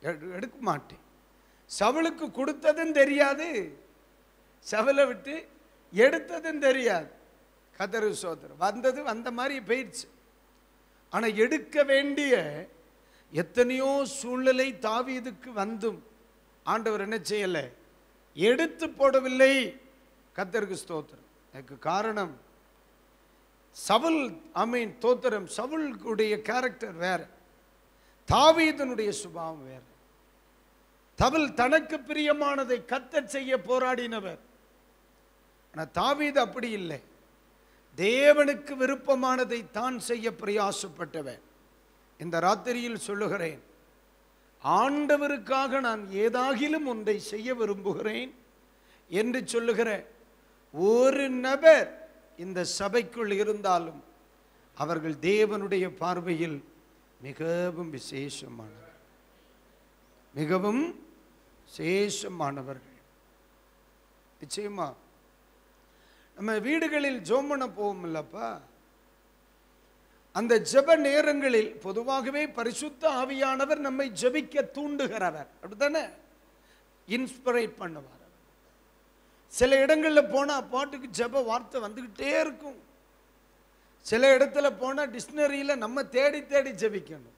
எடு- எடுக்க மாட்டேன் சவுலுக்கு கொடுத்ததும் தெரியாது சவுலை விட்டு எடுத்ததும் தெரியாது கதறு சோதரம் வந்தது வந்த மாதிரி போயிடுச்சு ஆனால் எடுக்க வேண்டிய எத்தனையோ சூழ்நிலை தாவீதுக்கு வந்தும் ஆண்டவர் என்ன செய்யலை எடுத்து போடவில்லை கத்தருக்கு ஸ்தோத்திரம் அதுக்கு காரணம் சவுல் ஐ மீன் தோத்திரம் சவுலுடைய கேரக்டர் வேற தாவீதனுடைய சுபாவம் வேற தவுல் தனக்கு பிரியமானதை கத்தச் செய்ய போராடினவர் ஆனா தாவீது அப்படி இல்லை தேவனுக்கு விருப்பமானதை தான் செய்ய பிரயாசப்பட்டவன் இந்த ராத்திரியில் சொல்லுகிறேன் ஆண்டவருக்காக நான் ஏதாகிலும் ஒன்றை செய்ய விரும்புகிறேன் என்று சொல்லுகிற ஒரு நபர் இந்த சபைக்குள் இருந்தாலும் அவர்கள் தேவனுடைய பார்வையில் மிகவும் விசேஷமானவர் மிகவும் விசேஷமானவர்கள் நிச்சயமா நம்ம வீடுகளில் ஜோம் பண்ண போவோம் இல்லப்பா அந்த ஜெப நேரங்களில் பொதுவாகவே பரிசுத்த ஆவியானவர் நம்மை ஜெபிக்க தூண்டுகிறவர் அப்படித்தானே இன்ஸ்பிரேட் பண்ணுவார் அவர். சில இடங்களில் போனால் பாட்டுக்கு ஜெப வார்த்தை வந்துக்கிட்டே இருக்கும் சில இடத்துல போனால் டிக்ஷனரியில் நம்ம தேடி தேடி ஜெபிக்கணும்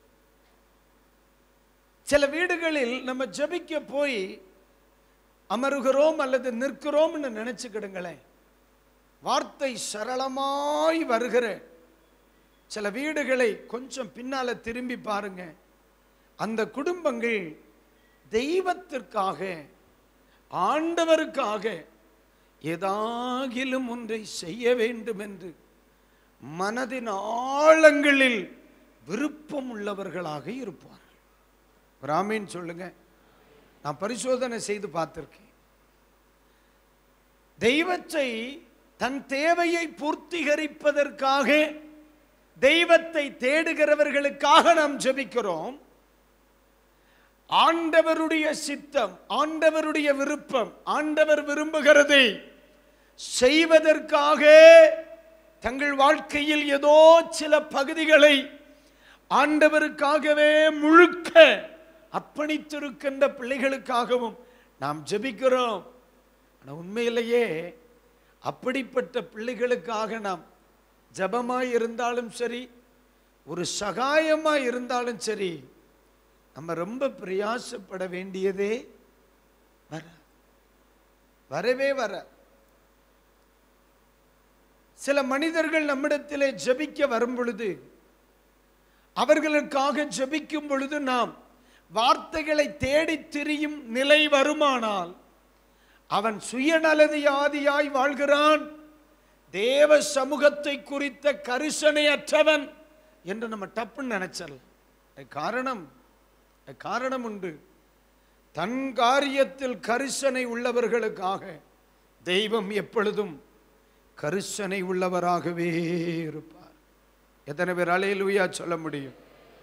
சில வீடுகளில் நம்ம ஜெபிக்க போய் அமருகிறோம் அல்லது நிற்கிறோம்னு நினைச்சுக்கிடுங்களேன் வார்த்தை சரளமாய் வருகிற சில வீடுகளை கொஞ்சம் பின்னால திரும்பி பாருங்க அந்த குடும்பங்கள் தெய்வத்திற்காக ஆண்டவருக்காக ஏதாகிலும் ஒன்றை செய்ய வேண்டும் என்று மனதின் ஆழங்களில் விருப்பம் உள்ளவர்களாக இருப்பார்கள் ராமீன் சொல்லுங்க நான் பரிசோதனை செய்து பார்த்திருக்கேன் தெய்வத்தை தன் தேவையை பூர்த்திகரிப்பதற்காக தெய்வத்தை தேடுகிறவர்களுக்காக நாம் ஜெபிக்கிறோம் ஆண்டவருடைய சித்தம் ஆண்டவருடைய விருப்பம் ஆண்டவர் விரும்புகிறதை செய்வதற்காக தங்கள் வாழ்க்கையில் ஏதோ சில பகுதிகளை ஆண்டவருக்காகவே முழுக்க அர்ப்பணித்திருக்கின்ற பிள்ளைகளுக்காகவும் நாம் ஜெபிக்கிறோம் ஆனால் உண்மையிலேயே அப்படிப்பட்ட பிள்ளைகளுக்காக நாம் ஜபமாய் இருந்தாலும் சரி ஒரு சகாயமாய் இருந்தாலும் சரி நம்ம ரொம்ப பிரயாசப்பட வேண்டியதே வர வரவே வர சில மனிதர்கள் நம்மிடத்திலே ஜெபிக்க வரும் பொழுது அவர்களுக்காக ஜெபிக்கும் பொழுது நாம் வார்த்தைகளை தேடித் திரியும் நிலை வருமானால் அவன் சுயநலதியாதியாய் வாழ்கிறான் தேவ சமூகத்தை குறித்த கரிசனையற்றவன் என்று நம்ம டப்புன்னு நினைச்சிடலாம் அதுக்கு காரணம் அதுக்கு காரணம் உண்டு தன் காரியத்தில் கரிசனை உள்ளவர்களுக்காக தெய்வம் எப்பொழுதும் கரிசனை உள்ளவராகவே இருப்பார் எத்தனை பேர் அலையிலுயா சொல்ல முடியும்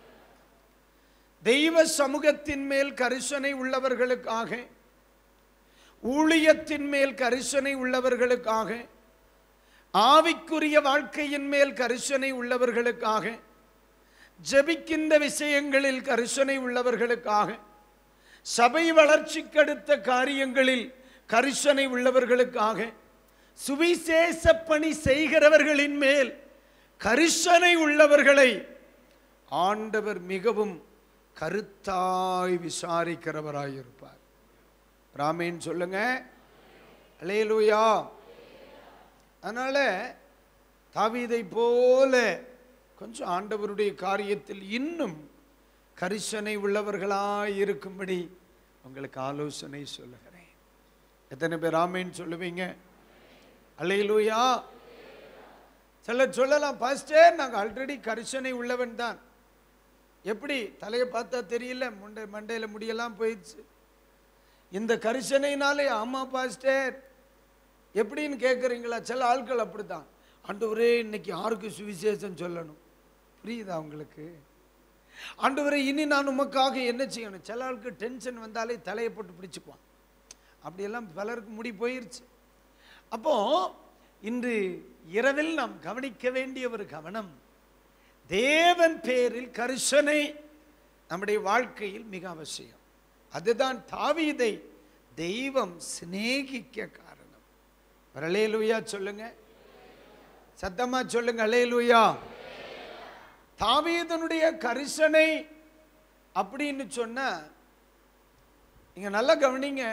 தெய்வ சமூகத்தின் மேல் கரிசனை உள்ளவர்களுக்காக ஊழியத்தின் மேல் கரிசனை உள்ளவர்களுக்காக ஆவிக்குரிய வாழ்க்கையின் மேல் கரிசனை உள்ளவர்களுக்காக ஜெபிக்கின்ற விஷயங்களில் கரிசனை உள்ளவர்களுக்காக சபை வளர்ச்சிக்கடுத்த காரியங்களில் கரிசனை உள்ளவர்களுக்காக சுவிசேஷ பணி செய்கிறவர்களின் மேல் கரிசனை உள்ளவர்களை ஆண்டவர் மிகவும் கருத்தாய் விசாரிக்கிறவராயிருப்பார் ராமேன் சொல்லுங்க அலேலூயா அதனால தாவீதை போல கொஞ்சம் ஆண்டவருடைய காரியத்தில் இன்னும் கரிசனை உள்ளவர்களாய் இருக்கும்படி உங்களுக்கு ஆலோசனை சொல்லுகிறேன் எத்தனை பேர் ராமேன் சொல்லுவீங்க அலையிலூயா சிலர் சொல்லலாம் பாஸ்டர் நாங்கள் ஆல்ரெடி கரிசனை உள்ளவன் தான் எப்படி தலையை பார்த்தா தெரியல முண்டை மண்டையில் முடியெல்லாம் போயிடுச்சு இந்த கரிசனைனாலே ஆமா பாஸ்டர் எப்படின்னு கேட்குறீங்களா சில ஆட்கள் அப்படித்தான் ஆண்டவரே இன்னைக்கு யாருக்கு சுவிசேஷம் சொல்லணும் புரியுதா உங்களுக்கு ஆண்டவரே இனி நான் உமக்காக என்ன செய்யணும் சில ஆளுக்கு டென்ஷன் வந்தாலே தலையை போட்டு பிடிச்சுக்குவான் அப்படியெல்லாம் பலருக்கு முடி போயிருச்சு அப்போ இன்று இரவில் நாம் கவனிக்க வேண்டிய ஒரு கவனம் தேவன் பேரில் கரிசனை நம்முடைய வாழ்க்கையில் மிக அவசியம் அதுதான் தாவீதை தெய்வம் சிநேகிக்க காரணம் அலேலுயா சொல்லுங்க சத்தமா சொல்லுங்க அலேலுயா தாவீதனுடைய கரிசனை அப்படின்னு சொன்னா நீங்க நல்லா கவனிங்க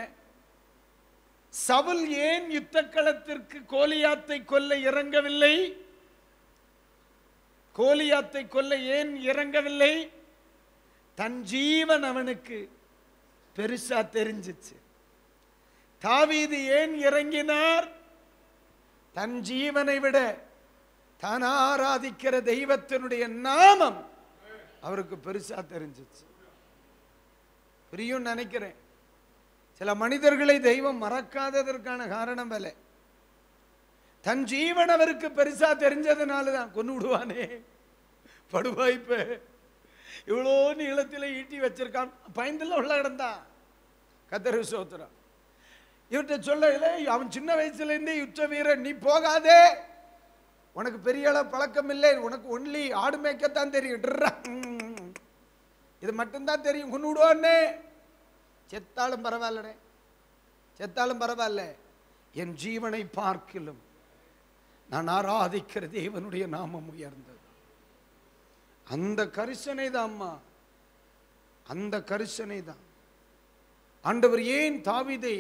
சவுல் ஏன் யுத்த களத்திற்கு கோலியாத்தை கொல்ல இறங்கவில்லை கோலியாத்தை கொல்ல ஏன் இறங்கவில்லை தன் ஜீவன் அவனுக்கு பெருசா தெரிஞ்சிச்சு தாவீது ஏன் இறங்கினார் தன் ஜீவனை விட தான் ஆராதிக்கிற தெய்வத்தினுடைய நாமம் அவருக்கு பெருசா தெரிஞ்சிச்சு புரியும் நினைக்கிறேன் சில மனிதர்களை தெய்வம் மறக்காததற்கான காரணம் வேலை தன் ஜீவன் அவருக்கு பெருசா தெரிஞ்சதுனால தான் கொண்டு விடுவானே படுவாய்ப்பு இவ்வளோ நீளத்தில் ஈட்டி வச்சிருக்கான் பயந்துல உள்ள கிடந்தா கத்தரு சோத்திரம் இவர்கிட்ட சொல்ல "இல்லை, அவன் சின்ன வயசுல இருந்தே யுத்த வீரன் நீ போகாதே உனக்கு பெரிய அளவு பழக்கம் இல்லை உனக்கு ஒன்லி ஆடு மேய்க்கத்தான் தெரியும் ட்ரா. ம். இது மட்டும்தான் தெரியும் கொண்டு விடுவானே செத்தாலும் பரவாயில்லடே செத்தாலும் பரவாயில்ல என் ஜீவனை பார்க்கிலும் நான் ஆராதிக்கிற தேவனுடைய நாமம் உயர்ந்தது அந்த கரிசனை தான்மா அந்த கரிசனை தான் ஆண்டவர் ஏன் தாவீதை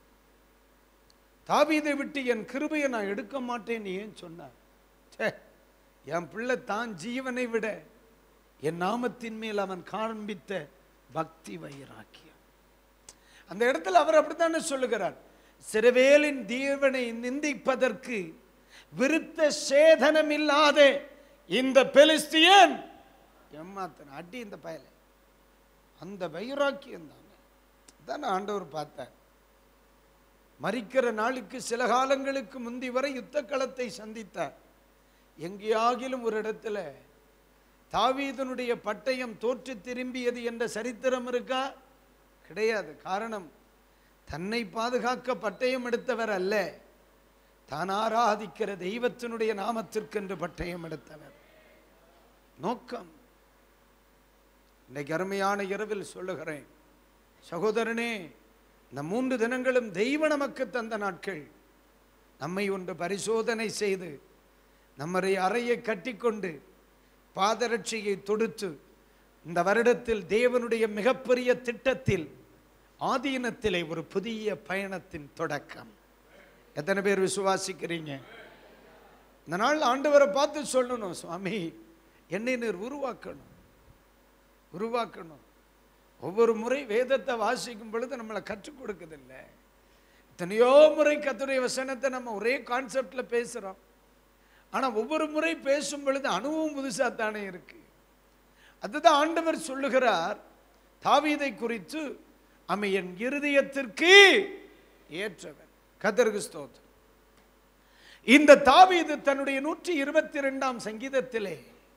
தாவீதை விட்டு என் கிருபையை நான் எடுக்க மாட்டேன்னு ஏன் சொன்னார் ச்சே, என் பிள்ளை தான் ஜீவனை விட என் நாமத்தின் மேல் அவன் காண்பித்த பக்தி வைராக்கியம் அந்த இடத்துல அவர் அப்படித்தானே சொல்லுகிறார் சிறுவேலின் தேவனை நிந்திப்பதற்கு விருத்த சேதனம் இல்லாத இந்த பெலிஸ்தியன் ஏமாத்தன அடி இந்த பயலை அந்த வைராக்கியம் தானே தான் ஆண்டவர் பார்த்தார் மரிக்கிற நாளுக்கு சில காலங்களுக்கு முந்தி வரை யுத்த களத்தை சந்தித்தார் எங்கேயாகிலும் ஒரு இடத்துல தாவீதனுடைய பட்டயம் தோற்று திரும்பியது என்ற சரித்திரம் இருக்கா கிடையாது காரணம் தன்னை பாதுகாக்க பட்டயம் எடுத்தவர் அல்ல தான் ஆராதிக்கிற தெய்வத்தினுடைய நாமத்திற்கென்று பட்டயம் எடுத்தவர் நோக்கம் இன்னைக்கு அருமையான இரவில் சொல்லுகிறேன் சகோதரனே இந்த மூன்று தினங்களும் தெய்வ நமக்கு தந்த நாட்கள் நம்மை ஒன்று பரிசோதனை செய்து நம்மரை அறையை கட்டிக்கொண்டு பாதரட்சியை தொடுத்து இந்த வருடத்தில் தேவனுடைய மிகப்பெரிய திட்டத்தில் ஆதீனத்திலே ஒரு புதிய பயணத்தின் தொடக்கம் எத்தனை பேர் விசுவாசிக்கிறீங்க இந்த நாள் ஆண்டவரை பார்த்து சொல்லணும் சுவாமி என்னை நீர் உருவாக்கணும் உருவாக்கணும் ஒவ்வொரு முறை வேதத்தை வாசிக்கும் பொழுது நம்மளை கற்றுக் கொடுக்குதில்லை எத்தனையோ முறை கத்துடைய வசனத்தை நம்ம ஒரே கான்செப்ட்ல பேசுறோம் ஆனா ஒவ்வொரு முறை பேசும் பொழுது அனுபவம் புதுசா தானே இருக்கு அதுதான் ஆண்டவர் சொல்லுகிறார் தாவீதை குறித்து அவன் என் இருதயத்திற்கு ஏற்றவன் கத்தருக்கு ஸ்தோத்திரம் இந்த தாவீது தன்னுடைய நூற்றி இருபத்தி ரெண்டாம் சங்கீதத்திலே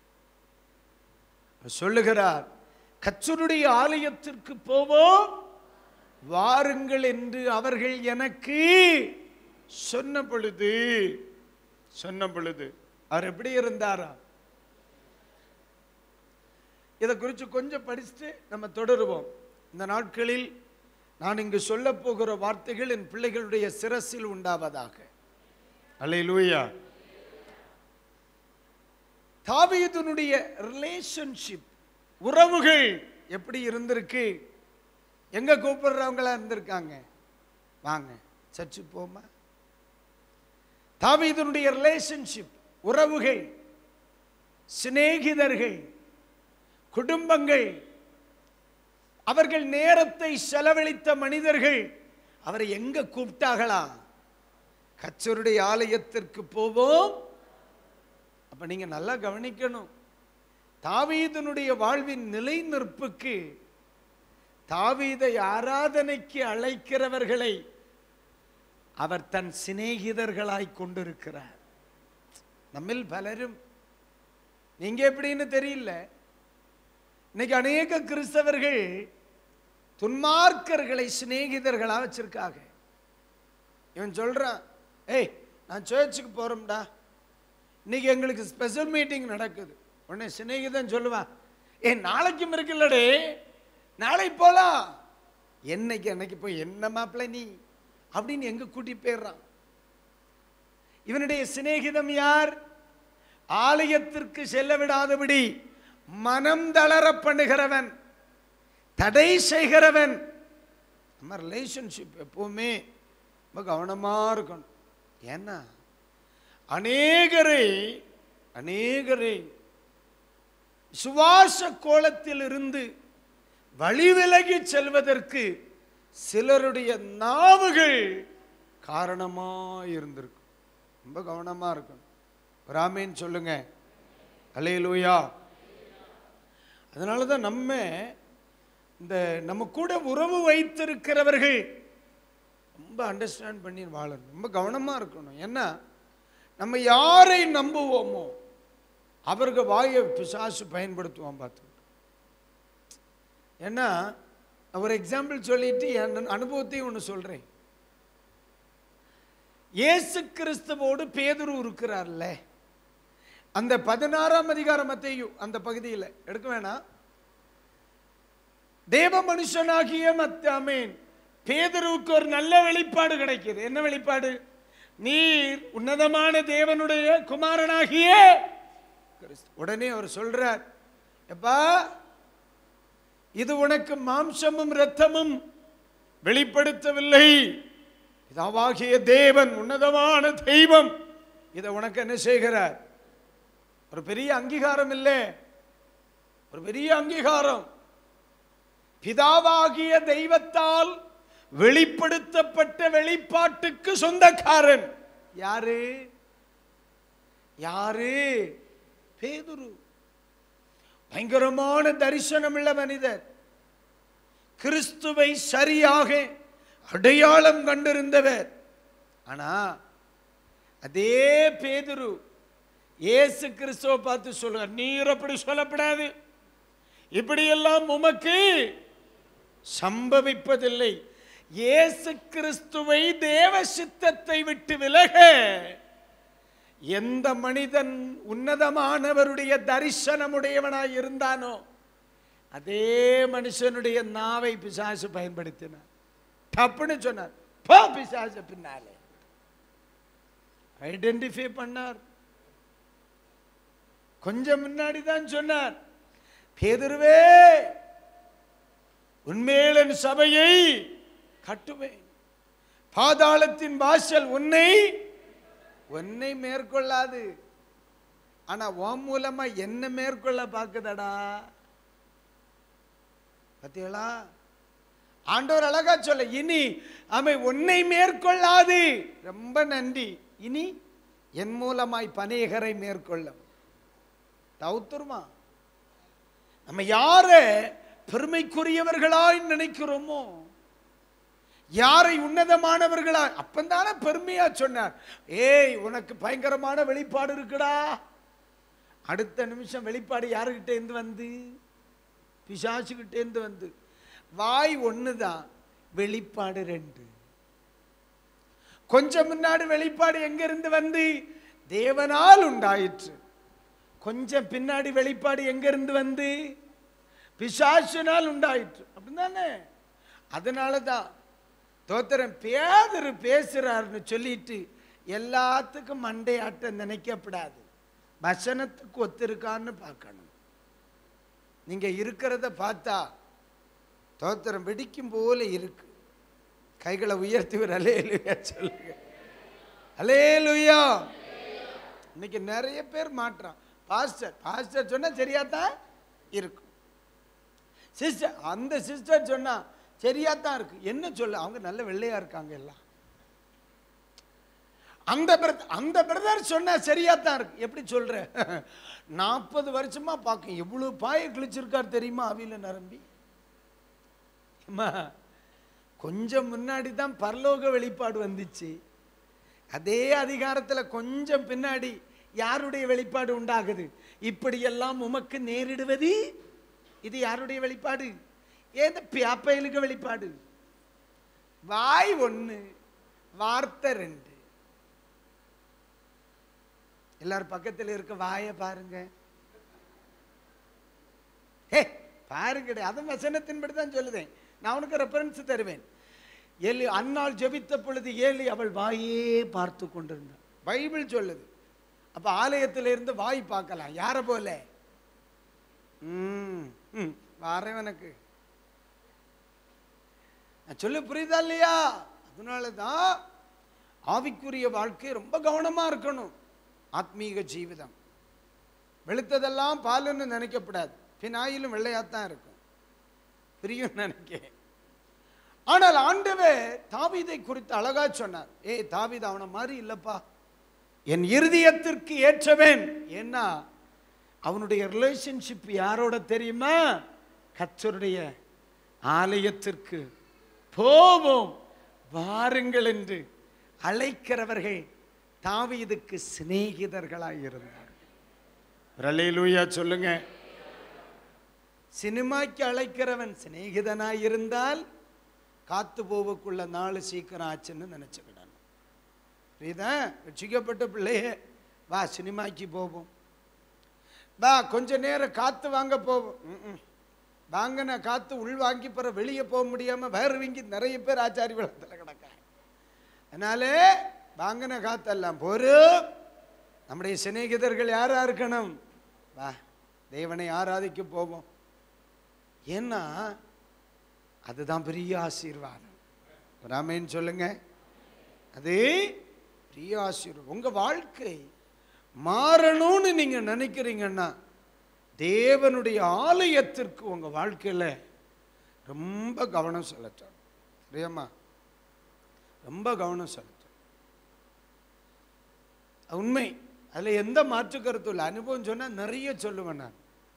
சொல்லுகிறார் கச்சருடைய ஆலயத்திற்கு போவோம் வாருங்கள் என்று அவர்கள் எனக்கு சொன்ன பொழுது சொன்ன பொழுது அவர் எப்படி இருந்தாரா இதை குறித்து கொஞ்சம் படிச்சுட்டு நம்ம தொடருவோம் இந்த நாட்களில் நான் இங்கு சொல்ல போகிற வார்த்தைகள் என் பிள்ளைகளுடைய சிரசில் உண்டாவதாக அல்லேலூயா தாவீதுனுடைய ரிலேஷன்ஷிப் உறவுகள் எப்படி இருந்திருக்கு எங்க கூப்பிடுறவங்களா இருந்திருக்காங்க வாங்க சர்ச்சு போமா தாவீதுனுடைய ரிலேஷன்ஷிப் உறவுகள் சிநேகிதர்கள் குடும்பங்கள் அவர்கள் நேரத்தை செலவழித்த மனிதர்கள் அவரை எங்க கூப்பிட்டாங்களா கச்சருடைய ஆலயத்திற்கு போவோம் அப்ப நீங்க நல்லா கவனிக்கணும் தாவீதனுடைய வாழ்வின் நிலை நிற்புக்கு தாவீதை ஆராதனைக்கு அழைக்கிறவர்களை அவர் தன் சிநேகிதர்களாய் கொண்டிருக்கிறார் நம்மில் பலரும் நீங்க எப்படின்னு தெரியல இன்னைக்கு அநேக கிறிஸ்தவர்கள் துன்மார்க்கர்களை சிநேகிதர்களா வச்சிருக்காங்க இவன் சொல்றான் ஏய் நான் சர்ச்சுக்கு போறோம்டா இன்னைக்கு எங்களுக்கு ஸ்பெஷல் மீட்டிங் நடக்குது உடனே சிநேகிதன் சொல்லுவான் ஏ நாளைக்கும் இருக்குல்லடே நாளை போலாம் என்னைக்கு அன்னைக்கு போய் என்ன மாப்பிள்ளை நீ அப்படின்னு எங்க கூட்டி போயிடுறான் இவனுடைய சிநேகிதம் யார் ஆலயத்திற்கு செல்ல விடாதபடி மனம் தளர பண்ணுகிறவன் தடை செய்கிறவன் நம்ம ரிலேஷன்ஷிப் எப்பவுமே ரொம்ப கவனமா இருக்கணும் ஏன்னா அநேகரை அநேகரை சுவாச கோலத்தில் இருந்து வழிவிலகி செல்வதற்கு சிலருடைய நாவுகள் காரணமா இருந்திருக்கும் ரொம்ப கவனமா இருக்கணும் ராமேன் சொல்லுங்க அலையலூயா அதனால தான் நம்ம இந்த நம்ம கூட உறவு வைத்திருக்கிறவர்கள் ரொம்ப அண்டர்ஸ்டாண்ட் பண்ணி வாழணும் ரொம்ப கவனமாக இருக்கணும் ஏன்னா நம்ம யாரை நம்புவோமோ அவருக்கு வாயை பிசாசு பயன்படுத்துவான் பார்த்து ஏன்னா நான் ஒரு எக்ஸாம்பிள் சொல்லிட்டு என் அனுபவத்தையும் ஒன்று சொல்கிறேன் இயேசு கிறிஸ்துவோடு பேதுரு இருக்கிறார்ல அந்த பதினாறாம் அதிகாரம் மத்தேயு அந்த பகுதியில் எடுக்க வேணாம் தேவ மனுஷனாகிய மத்தாமேன் பேதருவுக்கு ஒரு நல்ல வெளிப்பாடு கிடைக்குது என்ன வெளிப்பாடு நீர் உன்னதமான தேவனுடைய குமாரனாகிய கிறிஸ்து உடனே அவர் சொல்றார் எப்பா இது உனக்கு மாம்சமும் இரத்தமும் வெளிப்படுத்தவில்லை இதாவாகிய தேவன் உன்னதமான தெய்வம் இதை உனக்கு என்ன செய்கிறார் ஒரு பெரிய அங்கீகாரம் இல்லை ஒரு பெரிய அங்கீகாரம் பிதாவாகிய தெய்வத்தால் வெளிப்படுத்தப்பட்ட வெளிப்பாட்டுக்கு சொந்தக்காரன் யாரு யாரு பேதுரு பயங்கரமான தரிசனம் உள்ள மனிதர் கிறிஸ்துவை சரியாக அடையாளம் கண்டிருந்தவர் ஆனா அதே பேதுரு இயேசு கிறிஸ்துவை பார்த்து சொல்லுவார் நீர் அப்படி சொல்லப்படாது இப்படியெல்லாம் உமக்கு சம்பவிப்பதில்லை இயேசு கிறிஸ்துவை தேவ சித்தத்தை விட்டு விலக எந்த மனிதன் உன்னதமானவருடைய தரிசனமுடையவனாய் இருந்தானோ அதே மனுஷனுடைய நாவை பிசாசு பயன்படுத்தினார் தப்புன்னு சொன்னார் போ பிசாசு பின்னாலே ஐடென்டிஃபை பண்ணார் கொஞ்சம் முன்னாடி தான் சொன்னார் பேதுருவே உண்மையிலன் சபையை கட்டுவேன் பாதாளத்தின் வாசல் உன்னை உன்னை மேற்கொள்ளாது ஆனா உன் மூலமா என்ன மேற்கொள்ள பார்க்குதடா பத்தியலா ஆண்டவர் அழகா சொல்ல இனி அவை உன்னை மேற்கொள்ளாது ரொம்ப நன்றி இனி என் மூலமாய் பனேகரை மேற்கொள்ளும் தவுத்துருமா நம்ம யார பெருமைக்குரியவர்களாய் நினைக்கிறோமோ யாரை உன்னதமானவர்களா அப்பந்தானே பெருமையா சொன்னார் ஏய் உனக்கு பயங்கரமான வெளிப்பாடு இருக்குடா அடுத்த நிமிஷம் வெளிப்பாடு யாருகிட்ட இருந்து வந்து பிசாசுகிட்ட இருந்து வந்து வாய் ஒண்ணுதான் வெளிப்பாடு ரெண்டு கொஞ்சம் முன்னாடி வெளிப்பாடு எங்க இருந்து வந்து தேவனால் உண்டாயிற்று கொஞ்சம் பின்னாடி வெளிப்பாடு எங்க இருந்து வந்து பிசாசினால் உண்டாயிற்று அப்படிதானே அதனால தான் தோத்திரம் பேதரு பேசுறாருன்னு சொல்லிட்டு எல்லாத்துக்கும் மண்டையாட்ட நினைக்கப்படாது வசனத்துக்கு ஒத்திருக்கான்னு பார்க்கணும் நீங்க இருக்கிறத பார்த்தா தோத்திரம் வெடிக்கும் போல இருக்கு கைகளை உயர்த்தி ஒரு அலேலுயா சொல்லுங்க அலேலுயா இன்னைக்கு நிறைய பேர் மாற்றான் பாஸ்டர் பாஸ்டர் சொன்னா சரியா தான் இருக்கும் சிஸ்டர் அந்த சிஸ்டர் சொன்னா சரியா தான் இருக்கு என்ன சொல்ல அவங்க நல்ல வெள்ளையா இருக்காங்க எல்லாம் அந்த பிரத அந்த பிரதர் சொன்னா சரியா தான் இருக்கு எப்படி சொல்ற நாற்பது வருஷமா பார்க்க எவ்வளவு பாய கிழிச்சிருக்கார் தெரியுமா அவில நரம்பி அம்மா கொஞ்சம் முன்னாடி தான் பரலோக வெளிப்பாடு வந்துச்சு அதே அதிகாரத்தில் கொஞ்சம் பின்னாடி யாருடைய வெளிப்பாடு உண்டாகுது இப்படியெல்லாம் உமக்கு நேரிடுவது இது யாருடைய வெளிப்பாடு ஏந்த பியாப்பையலுக்கு வெளிப்பாடு வாய் ஒண்ணு வார்த்தை ரெண்டு எல்லாரும் பக்கத்தில் இருக்க வாயை பாருங்க ஹே பாருங்கடே அது வசனத்தின்படி தான் சொல்லுதேன் நான் உனக்கு ரெஃபரன்ஸ் தருவேன் ஏலி அன்னாள் ஜெபித்த பொழுது ஏலி அவள் வாயே பார்த்து கொண்டிருந்தாள் பைபிள் சொல்லுது அப்ப ஆலயத்துல இருந்து வாய் பார்க்கலாம் யார போல ம், ம், வாரேன் எனக்கு நான் சொல்ல புரியுதா இல்லையா அதனால தான் ஆவிக்குரிய வாழ்க்கை ரொம்ப கவனமா இருக்கணும் ஆத்மீக ஜீவிதம் வெளுத்ததெல்லாம் பாலுன்னு நினைக்கப்படாது பின்னாயிலும் வெள்ளையாத்தான் இருக்கும் பிரியும் நினைக்க ஆனால் ஆண்டவர் தாவீதை குறித்து அழகா சொன்னார் ஏய் தாவீது அவன மாதிரி இல்லப்பா என் இருதயத்திற்கு ஏற்றவன் ஏன்னா அவனுடைய ரிலேஷன்ஷிப் யாரோட தெரியுமா கர்த்தருடைய ஆலயத்திற்கு போவோம் வாருங்கள் என்று அழைக்கிறவர்கள் தாவீதுக்கு சிநேகிதர்களாய் இருந்தார்கள் ரலேலூயா சொல்லுங்க சினிமாக்கு அழைக்கிறவன் சிநேகிதனாய் இருந்தால் காத்து போவக்குள்ள நாள் சீக்கிரம் ஆச்சுன்னு நினைச்சுக்கிடணும் புரியுதா ரட்சிக்கப்பட்ட பிள்ளையே வா சினிமாக்கு போவோம் வா கொஞ்ச நேரம் காத்து வாங்க போவோம் ம்ம். வாங்கின காத்து உள் வாங்கி பிற வெளியே போக முடியாம வேறு வீங்கி நிறைய பேர் ஆச்சாரி வளத்தில் கிடக்காங்க அதனாலே வாங்கின காத்தெல்லாம் போரு நம்முடைய சிநேகிதர்கள் யாரா இருக்கணும் வா தேவனை ஆராதிக்க போவோம் ஏன்னா அதுதான் பெரிய ஆசீர்வாதம் ராமேன்னு சொல்லுங்க அது பெரிய ஆசீர்வாதம் உங்க வாழ்க்கை மாறணும்னு நீங்க நினைக்கிறீங்கன்னா தேவனுடைய ஆலயத்திற்கு உங்க வாழ்க்கையில ரொம்ப கவனம் செலுத்தணும் சரியாம்மா ரொம்ப கவனம் செலுத்தணும் உண்மை அதுல எந்த மாற்று கருத்தும் இல்லை அனுபவம் சொன்னா நிறைய சொல்லுவேன் நான்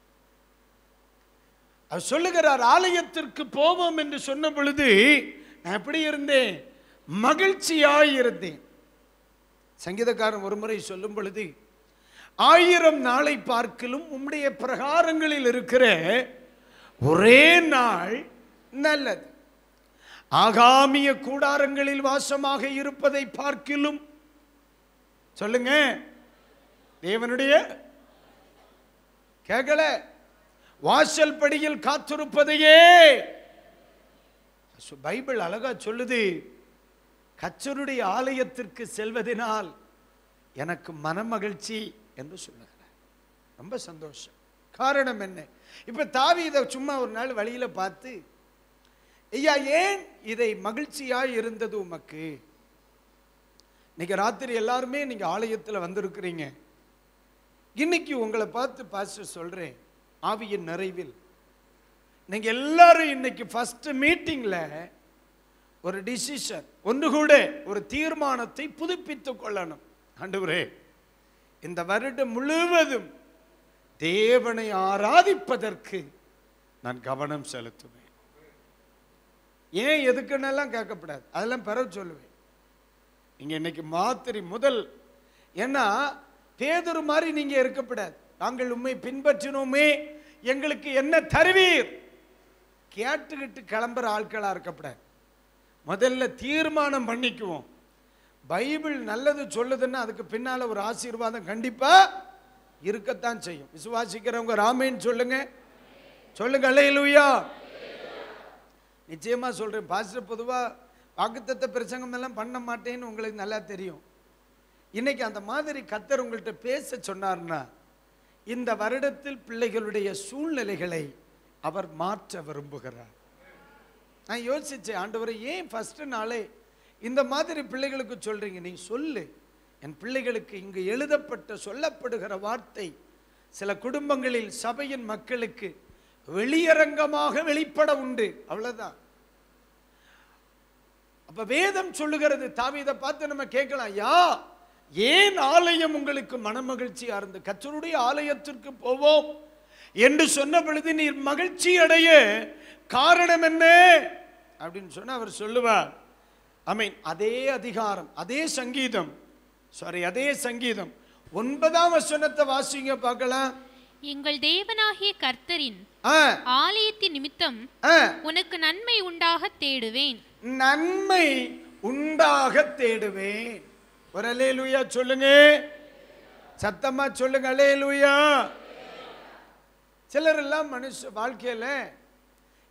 அவர் சொல்லுகிறார் ஆலயத்திற்கு போவோம் என்று சொன்ன பொழுது நான் எப்படி இருந்தேன் மகிழ்ச்சியாய் இருந்தேன் சங்கீதக்காரன் ஒரு முறை சொல்லும் பொழுது ஆயிரம் நாளை பார்க்கிலும் உம்முடைய பிரகாரங்களில் இருக்கிற ஒரே நாள் நல்லது ஆகாமிய கூடாரங்களில் வாசமாக இருப்பதை பார்க்கிலும் சொல்லுங்க தேவனுடைய கேட்கல வாசல் படியில் காத்திருப்பதையே சு- பைபிள் அழகா சொல்லுது கச்சருடைய ஆலயத்திற்கு செல்வதனால் எனக்கு மனமகிழ்ச்சி என்று சொல்லுகிறார் ரொம்ப சந்தோஷம் காரணம் என்ன இப்ப தாவி இதை சும்மா ஒரு நாள் வழியில பார்த்து ஐயா ஏன் இதை மகிழ்ச்சியாய் இருந்தது உமக்கு இன்னைக்கு ராத்திரி எல்லாருமே நீங்க ஆலயத்துல வந்திருக்கிறீங்க இன்னைக்கு உங்களை பார்த்து பாஸ்டர் சொல்றேன் ஆவியின் நிறைவில் நீங்க எல்லாரும் இன்னைக்கு ஃபர்ஸ்ட் மீட்டிங்ல ஒரு டிசிஷன் ஒன்று கூட ஒரு தீர்மானத்தை புதுப்பித்துக் கொள்ளணும் ஆண்டவரே இந்த வருடம் முழுவதும் தேவனை ஆராதிப்பதற்கு நான் கவனம் செலுத்துவேன் ஏன் எதுக்குன்னெல்லாம் கேட்கக்கூடாது அதெல்லாம் பிறகு சொல்லுவேன் நீங்க இன்னைக்கு மாத்திரை முதல் ஏன்னா பேதுரு மாதிரி நீங்க இருக்கக்கூடாது நாங்கள் உண்மை பின்பற்றினோமே எங்களுக்கு என்ன தருவீர் கேட்டுக்கிட்டு கிளம்புற ஆட்களா இருக்கக்கூடாது முதல்ல தீர்மானம் பண்ணிக்குவோம் பைபிள் நல்லது சொல்லுதுன்னா அதுக்கு பின்னால ஒரு ஆசீர்வாதம் கண்டிப்பா இருக்கத்தான் செய்யும் விசுவாசிக்கிறவங்க ராமேன்னு சொல்லுங்க சொல்லுங்க அல்லேலூயா நிச்சயமா சொல்றேன் பாஸ்டர் பொதுவா வாக்குத்தத்த பிரசங்கம் எல்லாம் பண்ண மாட்டேன்னு உங்களுக்கு நல்லா தெரியும் இன்னைக்கு அந்த மாதிரி கத்தர் உங்கள்கிட்ட பேச சொன்னார்னா இந்த வருடத்தில் பிள்ளைகளுடைய சூழ்நிலைகளை அவர் மாற்ற விரும்புகிறார் நான் யோசிச்சேன் ஆண்டவரை ஏன் ஃபர்ஸ்ட் நாளே இந்த மாதிரி பிள்ளைகளுக்கு சொல்றீங்க நீ சொல்லு என் பிள்ளைகளுக்கு இங்கு எழுதப்பட்ட சொல்லப்படுகிற வார்த்தை சில குடும்பங்களில் சபையின் மக்களுக்கு வெளியரங்கமாக வெளிப்பட உண்டு அவ்வளவுதான் அப்ப வேதம் சொல்லுகிறது தாவீதை பார்த்து நம்ம கேட்கலாம் யா ஏன் ஆலயம் உங்களுக்கு மனமகிழ்ச்சியா இருந்து கத்தருடைய ஆலயத்திற்கு போவோம் என்று சொன்ன பொழுது நீர் மகிழ்ச்சி அடைய காரணம் என்ன அப்படின்னு சொன்னா அவர் சொல்லுவார் ஐ மீன் அதே அதிகாரம் அதே சங்கீதம் சாரி அதே சங்கீதம் ஒன்பதாம் வசனத்தை வாசிங்க பார்க்கலாம் எங்கள் தேவனாகிய கர்த்தரின் ஆ, ஆலயத்தின் நிமித்தம் ஆ. உனக்கு நன்மை உண்டாக தேடுவேன் நன்மை உண்டாக தேடுவேன் ஒரு அலேலுயா சொல்லுங்க சத்தமா சொல்லுங்க அலேலுயா சிலர் எல்லாம் மனுஷ வாழ்க்கையில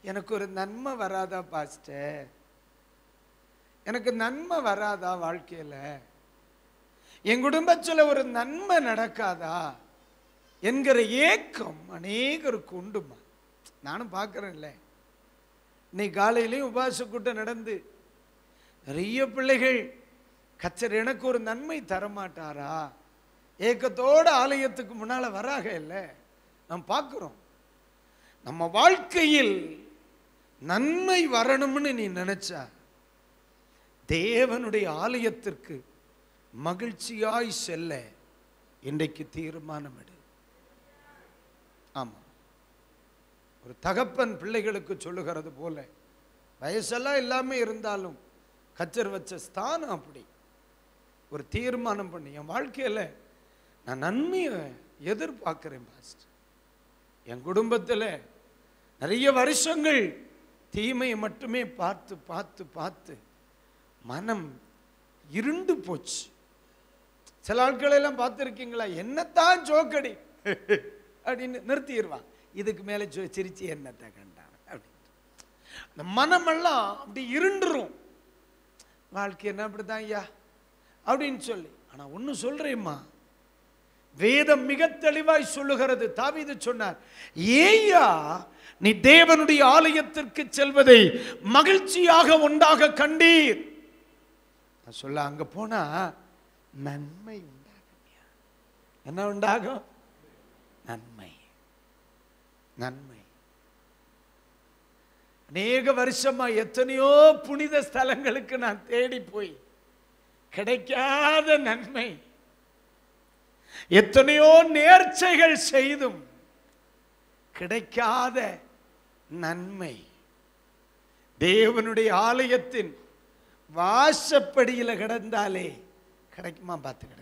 எனக்கு ஒரு நன்மை வராதா பாஸ்டர் எனக்கு நன்மை வராதா வாழ்க்கையில என் குடும்பத்தில் ஒரு நன்மை நடக்காதா என்கிற ஏக்கம் அநேகருக்கு உண்டுமா நானும் பார்க்குறேன்ல இன்னைக்கு காலையிலையும் உபாச கூட்டம் நடந்து நிறைய பிள்ளைகள் கச்சர் எனக்கு ஒரு நன்மை தரமாட்டாரா ஏக்கத்தோட ஆலயத்துக்கு முன்னால வராக இல்லை நாம் பார்க்குறோம் நம்ம வாழ்க்கையில் நன்மை வரணும்னு நீ நினைச்சா தேவனுடைய ஆலயத்திற்கு மகிழ்ச்சியாய் செல்ல இன்றைக்கு தீர்மானம் எடு ஆமா ஒரு தகப்பன் பிள்ளைகளுக்கு சொல்லுகிறது போல வயசெல்லாம் இல்லாம இருந்தாலும் கச்சர் வச்ச ஸ்தானம் அப்படி ஒரு தீர்மானம் பண்ணி என் வாழ்க்கையில நான் நன்மையை எதிர்பார்க்கிறேன் பாஸ்டர் என் குடும்பத்தில் நிறைய வருஷங்கள் தீமையை மட்டுமே பார்த்து பார்த்து பார்த்து மனம் இருண்டு போச்சு சில ஆட்களை எல்லாம் பார்த்துருக்கீங்களா என்னத்தான் ஜோக்கடி அப்படின்னு நிறுத்திடுவான் இதுக்கு மேலே சொ சிரிச்சு என்னத்தை கண்டான் அப்படின்னு அந்த மனமெல்லாம் அப்படி இருண்டுரும் வாழ்க்கை என்ன அப்படிதான் ஐயா அப்படின்னு சொல்லி ஆனா ஒன்று சொல்றேம்மா வேதம் மிக தெளிவாய் சொல்லுகிறது தாவீது சொன்னார் ஏயா நீ தேவனுடைய ஆலயத்திற்கு செல்வதை மகிழ்ச்சியாக உண்டாக கண்டீர் நான் சொல்ல அங்க போனா நன்மை உண்டாகும் என்ன உண்டாகும் நன்மை நன்மை அநேக வருஷமா எத்தனையோ புனித ஸ்தலங்களுக்கு நான் தேடி போய் கிடைக்காத நன்மை எத்தனையோ நேர்ச்சைகள் செய்தும் கிடைக்காத நன்மை தேவனுடைய ஆலயத்தின் வாசப்படியில கிடந்தாலே கிடைக்குமா பார்த்துக்கிடுங்க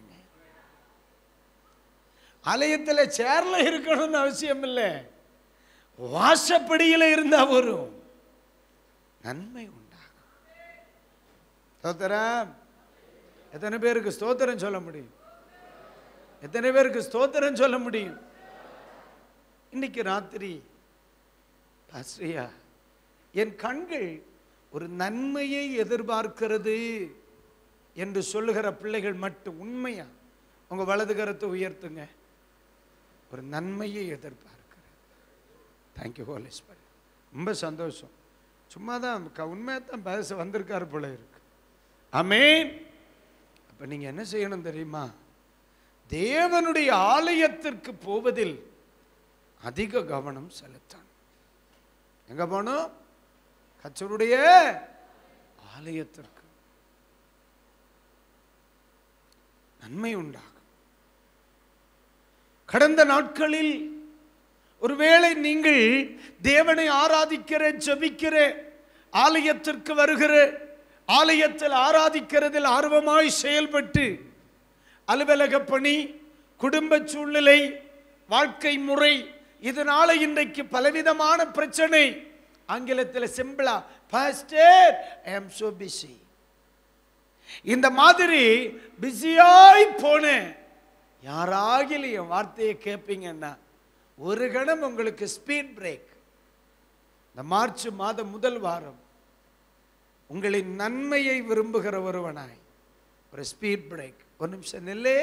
ஆலயத்தில் சேர்ல இருக்கணும்னு அவசியம் இல்லை வாசப்படியில இருந்தா வரும் நன்மை உண்டாகும் ஸ்தோத்திரம் எத்தனை பேருக்கு ஸ்தோத்திரம் சொல்ல முடியும் எத்தனை பேருக்கு ஸ்தோத்திரம் சொல்ல முடியும் இன்னைக்கு ராத்திரி பாஸ்ரியா என் கண்கள் ஒரு நன்மையை எதிர்பார்க்கிறது என்று சொல்லுகிற பிள்ளைகள் மட்டும் உண்மையா உங்க வலது கரத்தை உயர்த்துங்க ஒரு நன்மையை எதிர்பார்க்கிறது தேங்க்யூ ஹோலிஸ்பர் ரொம்ப சந்தோஷம் சும்மா தான் உண்மையாக தான் பேச வந்திருக்காரு போல இருக்கு அமேன் அப்போ நீங்கள் என்ன செய்யணும் தெரியுமா தேவனுடைய ஆலயத்திற்கு போவதில் அதிக கவனம் செலுத்தணும் எங்க போனோம் கச்சருடைய ஆலயத்திற்கு நன்மை உண்டாகும் கடந்த நாட்களில் ஒருவேளை நீங்கள் தேவனை ஆராதிக்கிற ஜெபிக்கிற ஆலயத்திற்கு வருகிற ஆலயத்தில் ஆராதிக்கிறதில் ஆர்வமாய் செயல்பட்டு அலுவலக பணி குடும்ப சூழ்நிலை வாழ்க்கை முறை இதனால இன்றைக்கு பலவிதமான பிரச்சனை ஆங்கிலத்தில் சிம்பிளா பாஸ்டர் ஐ ஆம் சோ பிஸி இந்த மாதிரி பிஸியாய் போனேன் யாராகிலும் என் வார்த்தையை கேட்பீங்கன்னா ஒரு கணம் உங்களுக்கு ஸ்பீட் பிரேக் இந்த மார்ச் மாதம் முதல் வாரம் உங்களின் நன்மையை விரும்புகிற ஒருவனாய் ஒரு ஸ்பீட் பிரேக் ஒரு நிமிஷம் நில்லே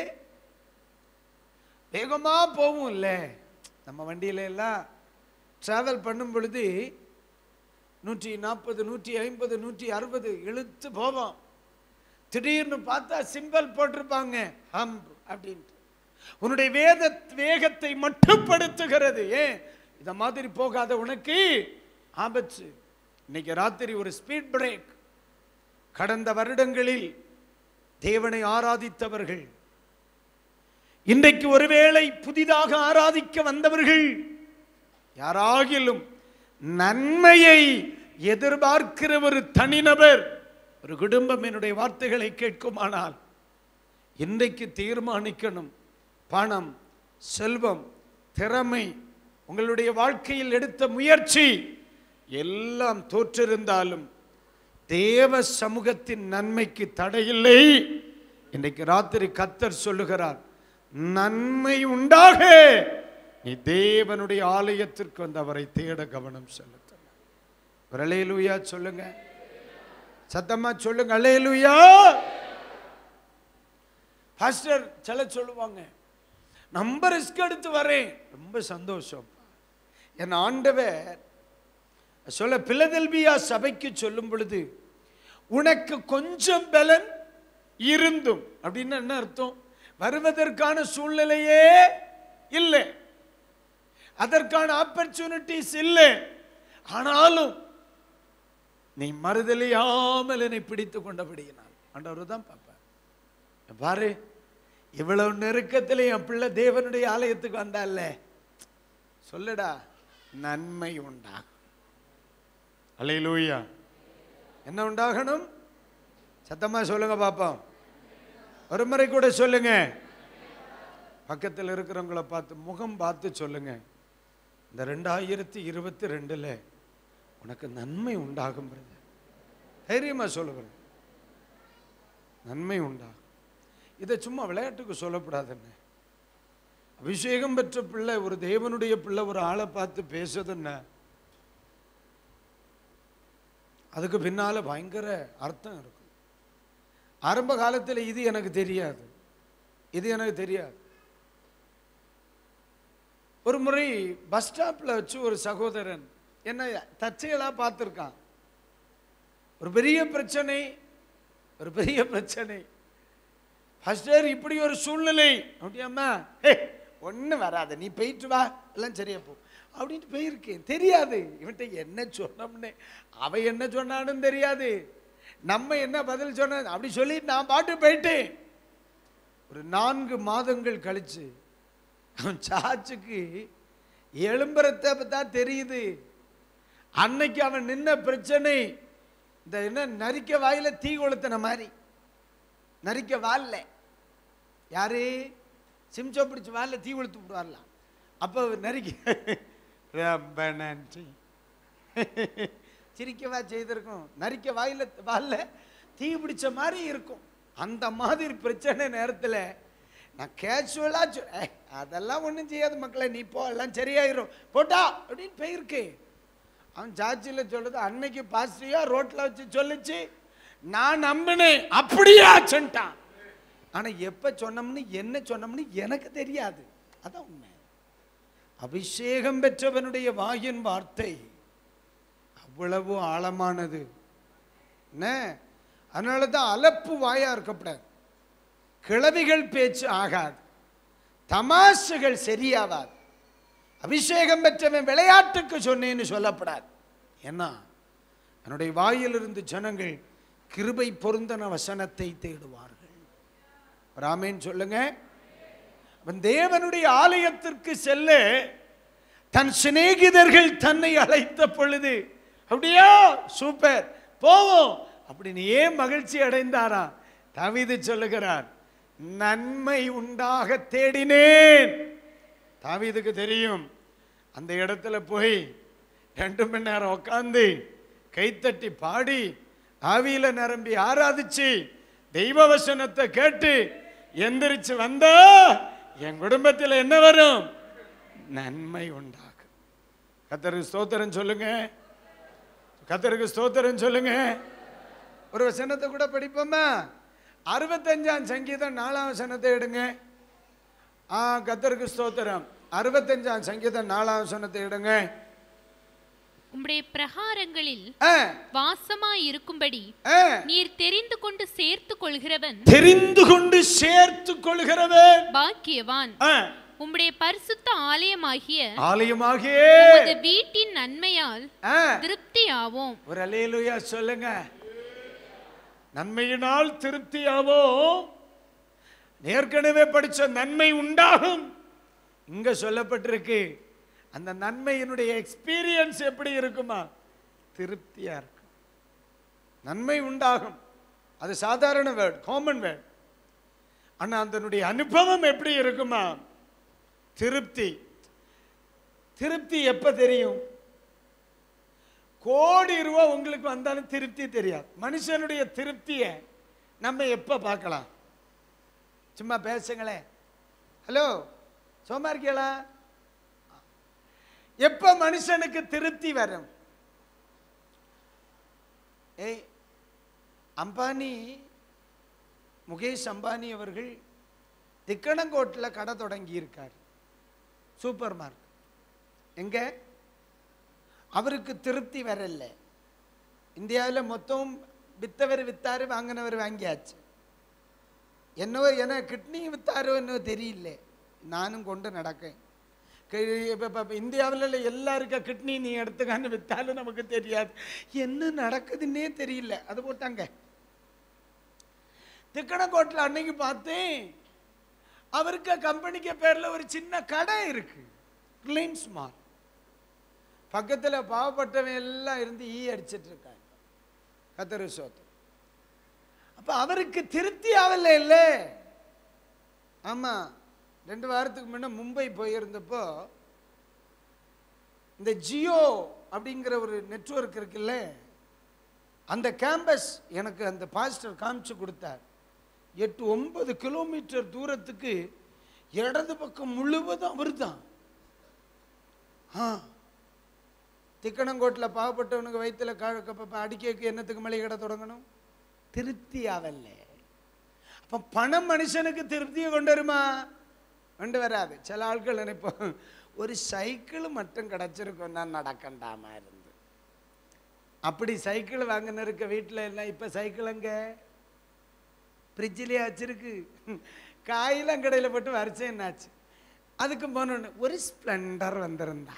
வேகமா போகும் இல்லை நம்ம வண்டியில எல்லாம் டிராவல் பண்ணும் பொழுது நூற்றி நாற்பது நூற்றி ஐம்பது நூற்றி அறுபது இழுத்து போவோம் திடீர்னு பார்த்தா சிம்பல் போட்டிருப்பாங்க ஹம்ப் அப்படின்ட்டு உன்னுடைய வேத வேகத்தை மட்டுப்படுத்துகிறது ஏன் இத மாதிரி போகாத உனக்கு ஆபத்து இன்னைக்கு ராத்திரி ஒரு ஸ்பீட் பிரேக் கடந்த வருடங்களில் தேவனை ஆராதித்தவர்கள் இன்றைக்கு ஒருவேளை புதிதாக ஆராதிக்க வந்தவர்கள் யாராகிலும் நன்மையை எதிர்பார்க்கிற ஒரு தனிநபர் ஒரு குடும்பம் என்னுடைய வார்த்தைகளை கேட்குமானால் இன்றைக்கு தீர்மானிக்கணும் பணம் செல்வம் திறமை உங்களுடைய வாழ்க்கையில் எடுத்த முயற்சி எல்லாம் தோற்றிருந்தாலும் தேவ சமூகத்தின் நன்மைக்கு தடையில்லை இன்றைக்கு ராத்திரி கத்தர் சொல்லுகிறார் நன்மை உண்டாக நீ தேவனுடைய ஆலயத்திற்கு வந்து அவரை தேட கவனம் செலுத்த ஒரு அலையலூயா சொல்லுங்க சத்தமா சொல்லுங்க அலையலூயா பாஸ்டர் சில சொல்லுவாங்க நம்ம ரிஸ்க் எடுத்து வரேன் ரொம்ப சந்தோஷம் என் ஆண்டவர் சொல்ல பிலதெல்பியா சபைக்கு சொல்லும் பொழுது உனக்கு கொஞ்சம் பலன் இருந்தும் அப்படின்னு என்ன அர்த்தம் வருவதற்கான சூழ்நிலையே இல்லை அதற்கான ஆப்பர்ச்சுனிட்டிஸ் இல்லை ஆனாலும் நீ மறுதலியாமல் என்னை பிடித்து கொண்டபடியினால் ஆண்டவர் தான் பார்ப்பார் பாரு இவ்வளவு நெருக்கத்தில் என் பிள்ளை தேவனுடைய ஆலயத்துக்கு வந்தால சொல்லுடா நன்மை உண்டாகும் அல்லேலூயா என்ன உண்டாகணும் சத்தமா சொல்லுங்க பாப்போம் ஒரு முறை கூட சொல்லுங்க பக்கத்தில் இருக்கிறவங்கள பார்த்து முகம் பார்த்து சொல்லுங்க இந்த ரெண்டாயிரத்தி இருபத்தி ரெண்டுல உனக்கு நன்மை உண்டாகும் பிரதர் தைரியமா சொல்லுகிறேன் நன்மை உண்டாகும் இதை சும்மா விளையாட்டுக்கு சொல்லப்படாதுன்னு அபிஷேகம் பெற்ற பிள்ளை ஒரு தேவனுடைய பிள்ளை ஒரு ஆளை பார்த்து பேசுதுன்னு அதுக்கு பின்னால பயங்கர அர்த்தம் இருக்கும் ஆரம்ப காலத்தில் இது எனக்கு தெரியாது இது எனக்கு தெரியாது ஒரு முறை பஸ் ஸ்டாப்ல வச்சு ஒரு சகோதரன் என்ன தற்செயலா பார்த்துருக்கான் ஒரு பெரிய பிரச்சனை ஒரு பெரிய பிரச்சனை ஃபஸ்டர் இப்படி ஒரு சூழ்நிலை அப்படியாம்மா ஹே ஒன்றும் வராது நீ போயிட்டு வா எல்லாம் சரியா போ அப்படின்ட்டு போயிருக்கேன் தெரியாது இவன்ட்ட என்ன சொன்னோம்னு அவன் என்ன சொன்னான்னு தெரியாது நம்ம என்ன பதில் சொன்ன அப்படி சொல்லி நான் பாட்டு போயிட்டேன் ஒரு நான்கு மாதங்கள் கழிச்சு அவன் சாச்சுக்கு எலும்புறத்தை தான் தெரியுது அன்னைக்கு அவன் நின்ன பிரச்சனை இந்த என்ன நரிக்க வாயில தீ கொளுத்தின மாதிரி நரிக்க வால்ல யாரு சிம்சோ பிடிச்ச வால்ல தீ கொளுத்து விடுவார்லாம் அப்போ நரிக்க ரொம்ப நன்றி சிரிக்கவா செய்திருக்கும் நரிக்க வாயில வால்ல தீ பிடிச்ச மாதிரி இருக்கும் அந்த மாதிரி பிரச்சனை நேரத்தில் நான் கேஷுவலாக சொ ஏய், அதெல்லாம் ஒன்றும் செய்யாது மக்களை நீ போ எல்லாம் சரியாயிரும் போட்டா அப்படின்னு போயிருக்கேன் அவன் சாட்சியில் சொல்றது அன்னைக்கு பாஸ்டியா ரோட்ல வச்சு சொல்லுச்சு நான் நம்பினேன் அப்படியே ஆச்சுட்டான் ஆனா எப்ப சொன்னோம்னு என்ன சொன்னோம்னு எனக்கு தெரியாது அதான் உண்மை அபிஷேகம் பெற்றவனுடைய வாயின் வார்த்தை அவ்வளவு ஆழமானது என்ன அதனால தான் அலப்பு வாயா இருக்கப்படாது கிளவிகள் பேச்சு ஆகாது தமாசுகள் சரியாவாது அபிஷேகம் பெற்றவன் விளையாட்டுக்கு சொன்னேன்னு சொல்லப்படாது ஏன்னா என்னுடைய வாயிலிருந்து ஜனங்கள் கிருபை பொருந்தன வசனத்தை தேடுவார்கள் ராமேன் சொல்லுங்க அவன் தேவனுடைய ஆலயத்திற்கு செல்ல தன் சிநேகிதர்கள் தன்னை அழைத்த பொழுது அப்படியா சூப்பர் போவோம் அப்படின்னு ஏன் மகிழ்ச்சி அடைந்தாரா தவிது சொல்லுகிறார் நன்மை உண்டாக தேடினேன் தாவீதுக்கு தெரியும் அந்த இடத்துல போய் ரெண்டு மணி நேரம் உட்காந்து கைத்தட்டி பாடி ஆவியில நிரம்பி ஆராதிச்சு தெய்வ வசனத்தை கேட்டு எந்திரிச்சு வந்தா என் குடும்பத்தில் என்ன வரும் நன்மை உண்டாகும் கத்தருக்கு ஸ்தோத்திரம் சொல்லுங்க கத்தருக்கு ஸ்தோத்திரம் சொல்லுங்க ஒரு வசனத்தை கூட படிப்போமா அறுபத்தஞ்சாம் சங்கீதம் நாலாம் வசனத்தை எடுங்க ஆ கத்தருக்கு ஸ்தோத்திரம் அறுபத்தஞ்சாம் சங்கீதம் நாலாம் வசனத்தை எடுங்க உம்முடைய பிரகாரங்களில் ஆ, வாசமாய் இருக்கும்படி ஆ. நீர் தெரிந்து கொண்டு சேர்த்து கொள்கிறவன் தெரிந்து கொண்டு சேர்த்து கொள்கிறவன் பாக்கியவான் ஆ, உம்முடைய பரிசுத்த ஆலயமாகிய ஆலயமாகிய உமது வீட்டின் நன்மையால் ஆ, திருப்தியாவோம் ஒரு அலேலுயா சொல்லுங்க நன்மையினால் திருப்தியாவோ ஏற்கனவே படிச்ச நன்மை உண்டாகும் இங்க சொல்லப்பட்டிருக்கு அந்த நன்மையினுடைய எக்ஸ்பீரியன்ஸ் எப்படி இருக்குமா திருப்தியா இருக்கும் நன்மை உண்டாகும் அது சாதாரண வேர்ட் காமன் வேர்ட் ஆனா அதனுடைய அனுபவம் எப்படி இருக்குமா திருப்தி திருப்தி எப்ப தெரியும் கோடி ரூபா உங்களுக்கு வந்தாலும் திருப்தி தெரியாது மனுஷனுடைய திருப்தியை நம்ம எப்போ பார்க்கலாம் சும்மா பேசுங்களேன் ஹலோ சும்மா இருக்கீங்களா எப்போ மனுஷனுக்கு திருப்தி வரும் ஏய் அம்பானி முகேஷ் அம்பானி அவர்கள் திக்கணங்கோட்டில் கடை தொடங்கி இருக்கார் சூப்பர் மார்க்கெட் எங்க அவருக்கு திருப்தி வரல இந்தியாவில் மொத்தம் வித்தவர் வித்தாரு வாங்கினவர் வாங்கியாச்சு என்னவோ என்ன கிட்னி வித்தாரோ என்னவோ தெரியல நானும் கொண்டு நடக்கேன் இப்போ இந்தியாவில் எல்லாருக்கும் கிட்னி நீ எடுத்துக்கான்னு வித்தாலும் நமக்கு தெரியாது என்ன நடக்குதுன்னே தெரியல அது போட்டாங்க திக்கணக்கோட்டில் அன்னைக்கு பார்த்தேன் அவருக்கு கம்பெனிக்கு பேரில் ஒரு சின்ன கடை இருக்கு ரிலையன்ஸ் மால் பக்கத்தில் பாவப்பட்டவன் எல்லாம் இருந்து ஈ அடிச்சிட்டு இருக்காங்க கத்தரு சோத்து அப்போ அவருக்கு திருப்தி ஆகல இல்லை ஆமாம் ரெண்டு வாரத்துக்கு முன்ன மும்பை போயிருந்தப்போ இந்த ஜியோ அப்படிங்கிற ஒரு நெட்வொர்க் இருக்குல்ல அந்த கேம்பஸ் எனக்கு அந்த பாஸ்டர் காமிச்சு கொடுத்தார் எட்டு ஒன்பது கிலோமீட்டர் தூரத்துக்கு இடது பக்கம் முழுவதும் அவர் தான் ஆ திக்கணங்கோட்டில் பாவப்பட்டவனுக்கு வயிற்றுல அடிக்க என்னத்துக்கு மளிகை கடை தொடங்கணும் திருப்தி ஆவல்ல அப்போ பணம் மனுஷனுக்கு திருப்தியை கொண்டு வருமா கொண்டு வராது சில ஆட்கள் நினைப்போம் ஒரு சைக்கிள் மட்டும் கிடச்சிருக்கும் நான் நடக்கண்டாமா இருந்து அப்படி சைக்கிள் வாங்கின இருக்க வீட்டில் எல்லாம் இப்போ சைக்கிள் எங்க ஃப்ரிட்ஜிலே வச்சிருக்கு காயெல்லாம் கடையில் போட்டு வரிசை என்னாச்சு அதுக்கு போனோன்னு ஒரு ஸ்ப்ளெண்டர் வந்திருந்தா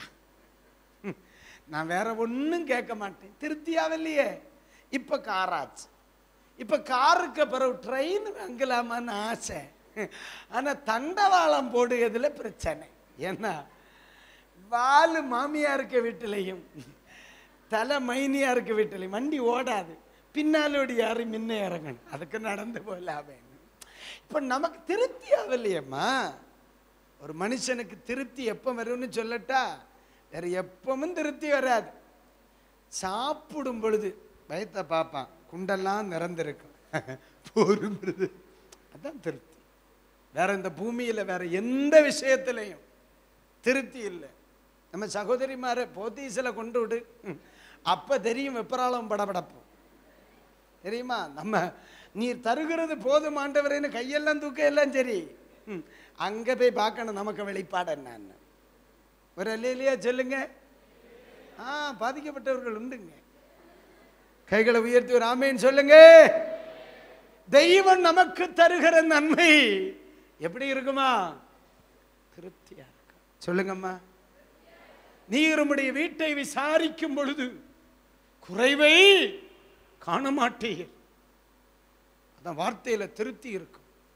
நான் வேற ஒன்றும் கேட்க மாட்டேன் திருப்தியாவில்லையே இப்போ காராச்சு இப்போ காருக்கு பிறகு ட்ரெயின் வாங்கலாமான்னு ஆசை ஆனால் தண்டவாளம் போடுறதுல பிரச்சனை ஏன்னா வாலு மாமியாருக்கு வீட்டிலையும் தலை மைனியாருக்கு வீட்டிலையும் வண்டி ஓடாது பின்னாலோடி யாரும் முன்ன இறங்கணும் அதுக்கு நடந்து போகலாமே இப்போ நமக்கு திருப்தி ஆகலையேம்மா ஒரு மனுஷனுக்கு திருப்தி எப்போ வரும்னு சொல்லட்டா வேற எப்பவும் திருப்தி வராது சாப்பிடும் பொழுது வயத்தை பார்ப்பான் குண்டெல்லாம் நிறந்திருக்கும் பொறுங்கிறது அதான் திருப்தி வேற இந்த பூமியில் வேற எந்த விஷயத்திலையும் திருப்தி இல்லை நம்ம சகோதரிமாரை போத்தீஸில் கொண்டு விடு ம். அப்ப தெரியும் வெப்பராளம் படபடப்போம் தெரியுமா நம்ம நீர் தருகிறது போதும் ஆண்டவரேன்னு கையெல்லாம் தூக்க எல்லாம் சரி ம். அங்க போய் பார்க்கணும் நமக்கு வெளிப்பாடு என்னன்னு ஒரு இல்லையா சொல்லுங்க ஆ பாதிக்கப்பட்டவர்கள் உண்டுங்க கைகளை உயர்த்தி ஒரு ஆமேன்னு சொல்லுங்க தெய்வம் நமக்கு தருகிற நன்மை எப்படி இருக்குமா திருப்தியா இருக்கு சொல்லுங்கம்மா நீர் உம்முடைய வீட்டை விசாரிக்கும் பொழுது குறைவை காண மாட்டீர் அந்த வார்த்தையில திருப்தி இருக்கும்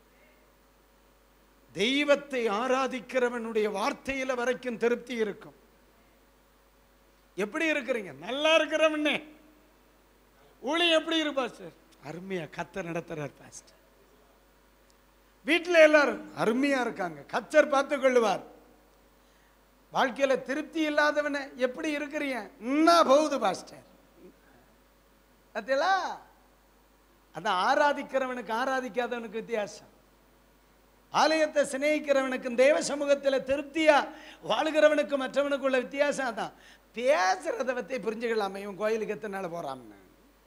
தெய்வத்தை ஆராதிக்கிறவனுடைய வார்த்தையில வரைக்கும் திருப்தி இருக்கும் எப்படி இருக்கிறீங்க நல்லா இருக்கிறவனே ஊழி எப்படி இருப்பா சார் அருமையா கத்த நடத்துறார் பாஸ்டர் வீட்டில் எல்லாரும் அருமையா இருக்காங்க கத்தர் பார்த்து கொள்ளுவார் வாழ்க்கையில திருப்தி இல்லாதவனை எப்படி இருக்கிறீங்க என்ன போகுது பாஸ்டர் பார்த்தீங்களா அதான் ஆராதிக்கிறவனுக்கு ஆராதிக்காதவனுக்கு வித்தியாசம் ஆலயத்தை சிநேகிக்கிறவனுக்கும் தேவ சமூகத்தில் திருப்தியா வாழுகிறவனுக்கும் மற்றவனுக்கு உள்ள வித்தியாசம் அதான் பேசுறத பத்தி புரிஞ்சுக்கலாமே இவன் கோயிலுக்கு எத்தனை நாள் போறான்னு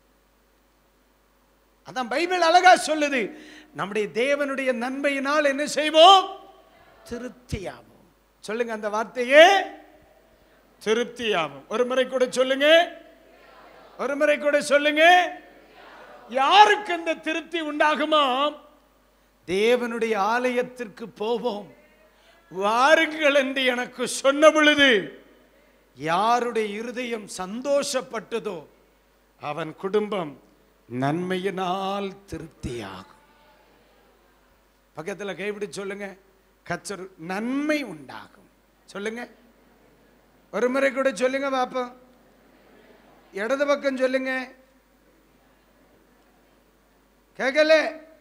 அதான் பைபிள் அழகா சொல்லுது நம்முடைய தேவனுடைய நன்மையினால் என்ன செய்வோம் திருப்தியாவோம் சொல்லுங்க அந்த வார்த்தையே திருப்தியாகும் ஒரு முறை கூட சொல்லுங்க ஒரு முறை கூட சொல்லுங்க யாருக்கு அந்த திருப்தி உண்டாகுமோ தேவனுடைய ஆலயத்திற்கு போவோம் வாருங்கள் என்று எனக்கு சொன்ன பொழுது யாருடைய இருதயம் சந்தோஷப்பட்டதோ அவன் குடும்பம் நன்மையினால் திருப்தியாகும் பக்கத்துல கைப்பிடி சொல்லுங்க கச்சர் நன்மை உண்டாகும் சொல்லுங்க ஒரு முறை கூட சொல்லுங்க பாப்போம் இடது பக்கம் சொல்லுங்க கேட்கல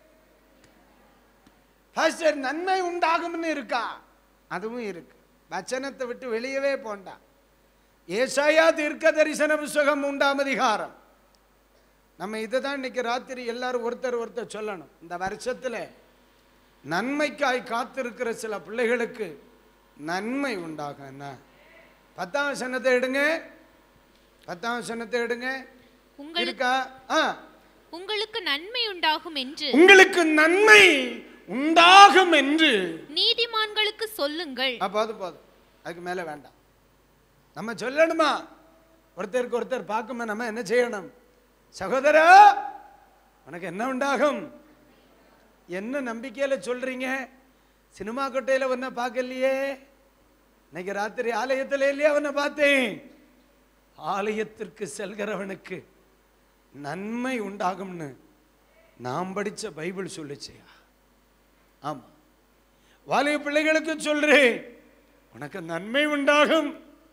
பாஸ்டர் நன்மை உண்டாகும்னு இருக்கா அதுவும் இருக்கு வச்சனத்தை விட்டு வெளியவே போண்டா ஏசாயா தீர்க்க தரிசன புஸ்தகம் உண்டாம் அதிகாரம் நம்ம இதை தான் இன்னைக்கு ராத்திரி எல்லாரும் ஒருத்தர் ஒருத்தர் சொல்லணும் இந்த வருஷத்துல நன்மைக்காய் காத்திருக்கிற சில பிள்ளைகளுக்கு நன்மை உண்டாகும் என்ன பத்தாம் வசனத்தை எடுங்க பத்தாம் வசனத்தை எடுங்க உங்களுக்கு இருக்கா ஆ உங்களுக்கு நன்மை உண்டாகும் என்று உங்களுக்கு நன்மை உண்டாகும் என்று நீதிமான்களுக்கு சொல்லுங்கள் ஆ, போதும் போதும் அதுக்கு மேல வேண்டாம் நம்ம சொல்லணுமா ஒருத்தருக்கு ஒருத்தர் பார்க்கும்போது நம்ம என்ன செய்யணும் சகோதரா உனக்கு என்ன உண்டாகும் என்ன நம்பிக்கையில சொல்றீங்க சினிமா கொட்டையில உன்னை பார்க்கலையே இன்னைக்கு ராத்திரி ஆலயத்துல இல்லையா உன்னை பார்த்தேன் ஆலயத்திற்கு செல்கிறவனுக்கு நன்மை உண்டாகும்னு நாம் படிச்ச பைபிள் சொல்லுச்சியா ஆமா வாலிப பிள்ளைகளுக்கு சொல்றேன் உனக்கு நன்மை உண்டாகும்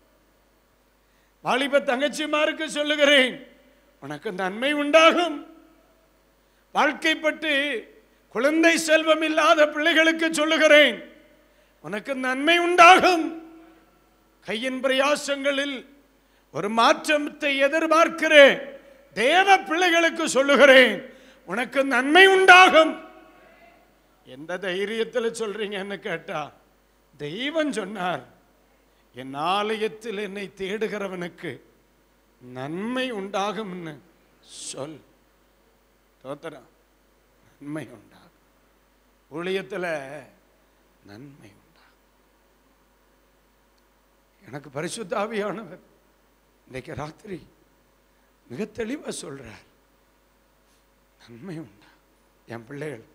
வாலிப தங்கச்சிமாருக்கு சொல்லுகிறேன் உனக்கு நன்மை உண்டாகும் வாழ்க்கைப்பட்டு குழந்தை செல்வம் இல்லாத பிள்ளைகளுக்கு சொல்லுகிறேன் உனக்கு நன்மை உண்டாகும் கையின் பிரயாசங்களில் ஒரு மாற்றத்தை எதிர்பார்க்கிறேன் தேவ பிள்ளைகளுக்கு சொல்லுகிறேன் உனக்கு நன்மை உண்டாகும் எந்த தைரியத்தில் சொல்றீங்கன்னு கேட்டா தெய்வம் சொன்னார் என் ஆலயத்தில் என்னை தேடுகிறவனுக்கு நன்மை உண்டாகும்னு சொல் தோத்திரம் நன்மை உண்டாகும் ஊழியத்தில் நன்மை உண்டாகும் எனக்கு பரிசுத்தாவியானவர் இன்றைக்கு ராத்திரி மிக தெளிவா சொல்றார் நன்மை உண்டா என் பிள்ளைகளுக்கு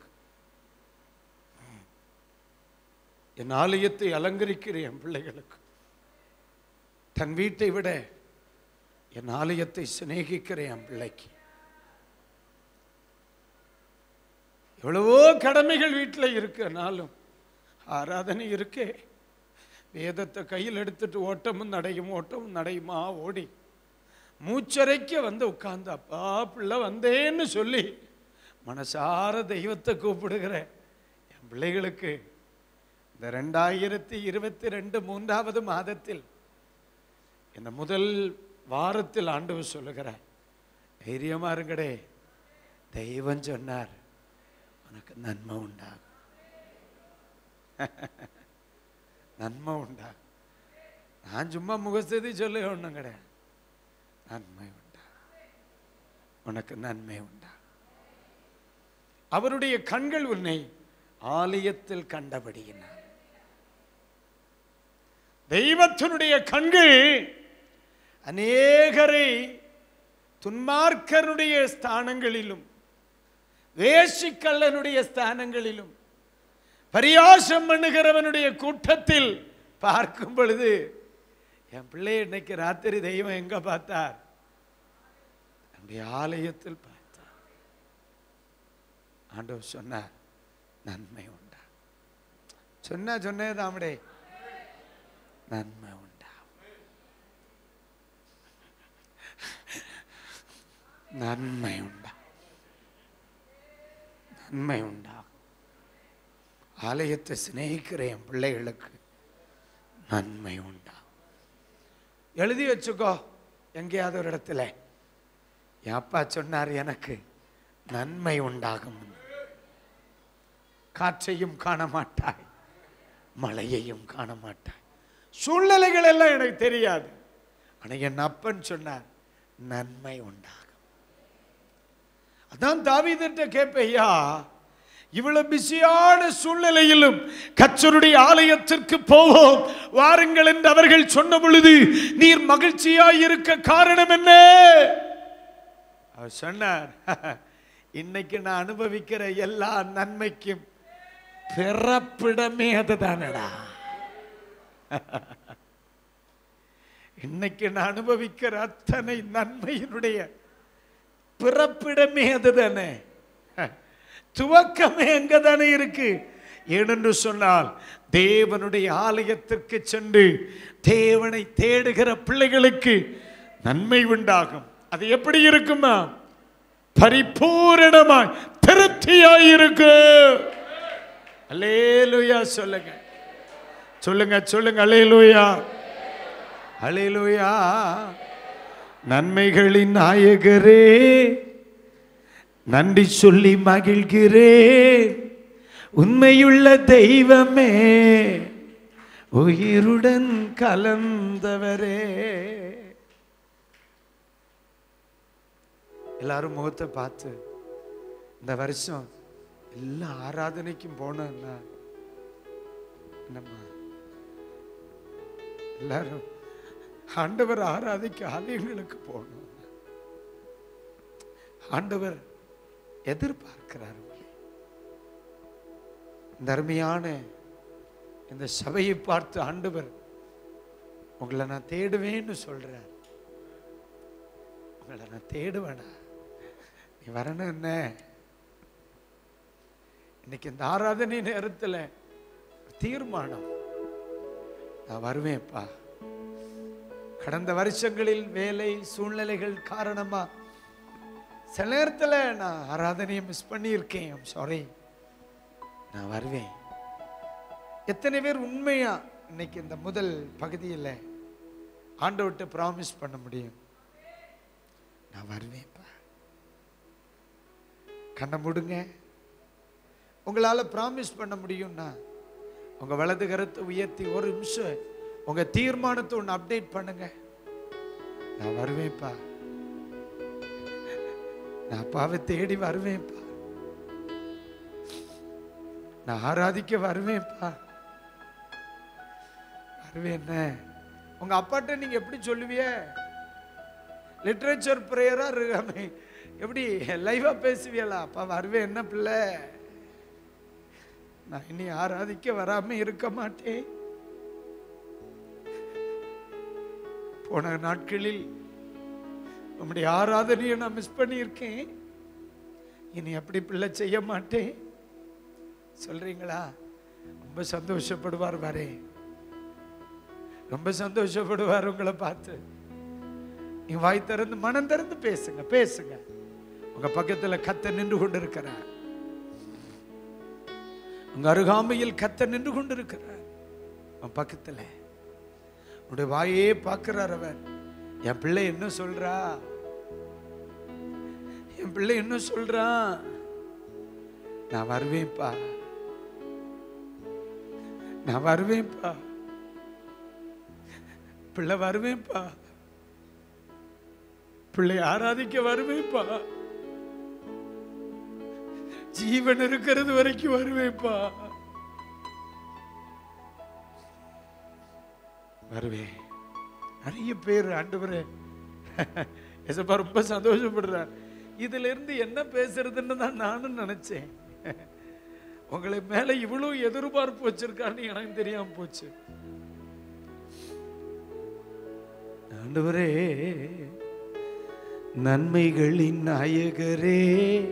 என் ஆலயத்தை அலங்கரிக்கிற என் பிள்ளைகளுக்கு தன் வீட்டை விட என் ஆலயத்தை சிநேகிக்கிற என் பிள்ளைக்கு எவ்வளவோ கடமைகள் வீட்டில் இருக்குனாலும் ஆராதனை இருக்கே வேதத்தை கையில் எடுத்துட்டு ஓட்டமும் நடையும் ஓட்டமும் நடையுமா ஓடி மூச்சரைக்க வந்து உட்கார்ந்து அப்பா பிள்ளை வந்தேன்னு சொல்லி மனசார தெய்வத்தை கூப்பிடுகிற என் பிள்ளைகளுக்கு இந்த ரெண்டாயிரத்தி இருபத்தி ரெண்டு மூன்றாவது மாதத்தில் இந்த முதல் வாரத்தில் ஆண்டவர் சொல்லுகிறார் தைரியமா இருங்கடே தெய்வம் சொன்னார் உனக்கு நன்மை உண்டாகும் நன்மை உண்டாகும் நான் சும்மா முகஸ்துதி சொல்ல ஒன்றும் கிடையாது நன்மை உண்டா உனக்கு நன்மை உண்டா அவருடைய கண்கள் உன்னை ஆலயத்தில் கண்டபடியினார் தெய்வத்தினுடைய கண்கள் அநேகரை துன்மார்க்கருடைய ஸ்தானங்களிலும் வேசிக்கல்லனுடைய ஸ்தானங்களிலும் பரியாசம் பண்ணுகிறவனுடைய கூட்டத்தில் பார்க்கும் பொழுது என் பிள்ளை இன்னைக்கு ராத்திரி தெய்வம் எங்க பார்த்தார் நம்முடைய ஆலயத்தில் பார்த்தார் ஆண்டவர் சொன்னார் நன்மை உண்டா சொன்னா சொன்னேதாமடே நன்மை உண்டா நன்மை உண்டா நன்மை உண்டா ஆலயத்தை சிநேகிக்கிற என் பிள்ளைகளுக்கு நன்மை உண்டா எழுதி வச்சுக்கோ எங்கேயாவது ஒரு இடத்துல என் அப்பா சொன்னார் எனக்கு நன்மை உண்டாகும் காற்றையும் காண மாட்டாய் மழையையும் காண மாட்டாய் சூழ்நிலைகள் எல்லாம் எனக்கு தெரியாது ஆனா என் அப்பன் சொன்னார் நன்மை உண்டாகும் அதான் தாவீதிட்ட கேட்பையா இவ்வளவு பிஸியான சூழ்நிலையிலும் கச்சருடைய ஆலயத்திற்கு போவோம் வாருங்கள் என்று அவர்கள் சொன்ன பொழுது நீர் மகிழ்ச்சியாய் இருக்க காரணம் என்ன அவர் சொன்னார் இன்னைக்கு நான் அனுபவிக்கிற எல்லா நன்மைக்கும் பிறப்பிடமே அதுதானடா இன்னைக்கு நான் அனுபவிக்கிற அத்தனை நன்மையினுடைய பிறப்பிடமே அதுதானே துவக்கமே எங்க தானே இருக்கு ஏனென்று சொன்னால் தேவனுடைய ஆலயத்திற்கு சென்று தேவனை தேடுகிற பிள்ளைகளுக்கு நன்மை உண்டாகும் அது எப்படி இருக்குமா பரிபூரணமாய் திருப்தியாய் இருக்கு அல்லேலூயா சொல்லுங்க சொல்லுங்க சொல்லுங்க அல்லேலூயா அல்லேலூயா நன்மைகளின் நாயகரே நன்றி சொல்லி மகிழ்கிறேன் உண்மையுள்ள தெய்வமே உயிருடன் கலந்தவரே எல்லாரும் முகத்தை பார்த்து இந்த வருஷம் எல்லா ஆராதனைக்கும் போனோம்னா என்னம்மா எல்லாரும் ஆண்டவர் ஆராதிக்க ஆலயங்களுக்கு போகணும் ஆண்டவர் எதிர்பார்க்கிறார் உங்களை. இந்த அருமையான இந்த சபையை பார்த்து ஆண்டவர் உங்களை நான் தேடுவேன்னு சொல்றார் உங்களை நான் தேடுவேனா நீ வரணும் என்ன இன்னைக்கு இந்த ஆராதனை நேரத்துல தீர்மானம் நான் வருவேன்ப்பா கடந்த வருஷங்களில் வேலை சூழ்நிலைகள் காரணமா சில நேரத்துல நான் ஆராதனையை மிஸ் பண்ணியிருக்கேன் சாரி நான் வருவேன் எத்தனை பேர் உண்மையா இன்னைக்கு இந்த முதல் பகுதியில் ஆண்டவர்கிட்ட ப்ராமிஸ் பண்ண முடியும் நான் வருவேன்ப்பா கண்ணை மூடுங்க உங்களால ப்ராமிஸ் பண்ண முடியும்னா உங்க வலது கரத்தை உயர்த்தி ஒரு நிமிஷம் உங்க தீர்மானத்தை ஒன்று அப்டேட் பண்ணுங்க நான் வருவேன்ப்பா நான் அப்பாவை தேடி வருவேன்ப்பா நான் ஆராதிக்க வருவேன்ப்பா வருவேன் உங்க அப்பாட்ட நீங்க எப்படி சொல்லுவிய லிட்ரேச்சர் ப்ரேயரா இருக்காமே எப்படி லைவா பேசுவியலா அப்பா வருவேன் என்ன பிள்ளை நான் இனி ஆராதிக்க வராம இருக்க மாட்டேன் போன நாட்களில் உம்முடைய ஆராதனையை நான் மிஸ் பண்ணியிருக்கேன் இனி அப்படி பிள்ளை செய்ய மாட்டேன் சொல்றீங்களா ரொம்ப சந்தோஷப்படுவார் வரே ரொம்ப சந்தோஷப்படுவார் உங்களை பார்த்து நீ வாய் திறந்து மனம் திறந்து பேசுங்க பேசுங்க உங்க பக்கத்துல கத்த நின்று கொண்டு இருக்கிறார் உங்க அருகாமையில் கத்த நின்று கொண்டு இருக்கிறார் உன் பக்கத்துல உன்னுடைய வாயே பார்க்கிறார் அவர் என் பிள்ளை என்ன சொல்றா என் பிள்ளை என்ன சொல்றான் நான் வருவேன்ப்பா நான் வருவேன்ப்பா பிள்ளை வருவேன்ப்பா பிள்ளை ஆராதிக்க வருவேன்ப்பா ஜீவன் இருக்கிறது வரைக்கும் வருவேன்ப்பா வருவேன் நிறைய பேர் ஆண்டவரே எசப்பா ரொம்ப சந்தோஷப்படுறார் இதுல இருந்து என்ன பேசுறதுன்னு தான் நானும் நினைச்சேன் உங்களை மேல இவ்வளவு எதிர்பார்ப்பு வச்சிருக்கான்னு எனக்கு தெரியாம போச்சு ஆண்டவரே நன்மைகளின் நாயகரே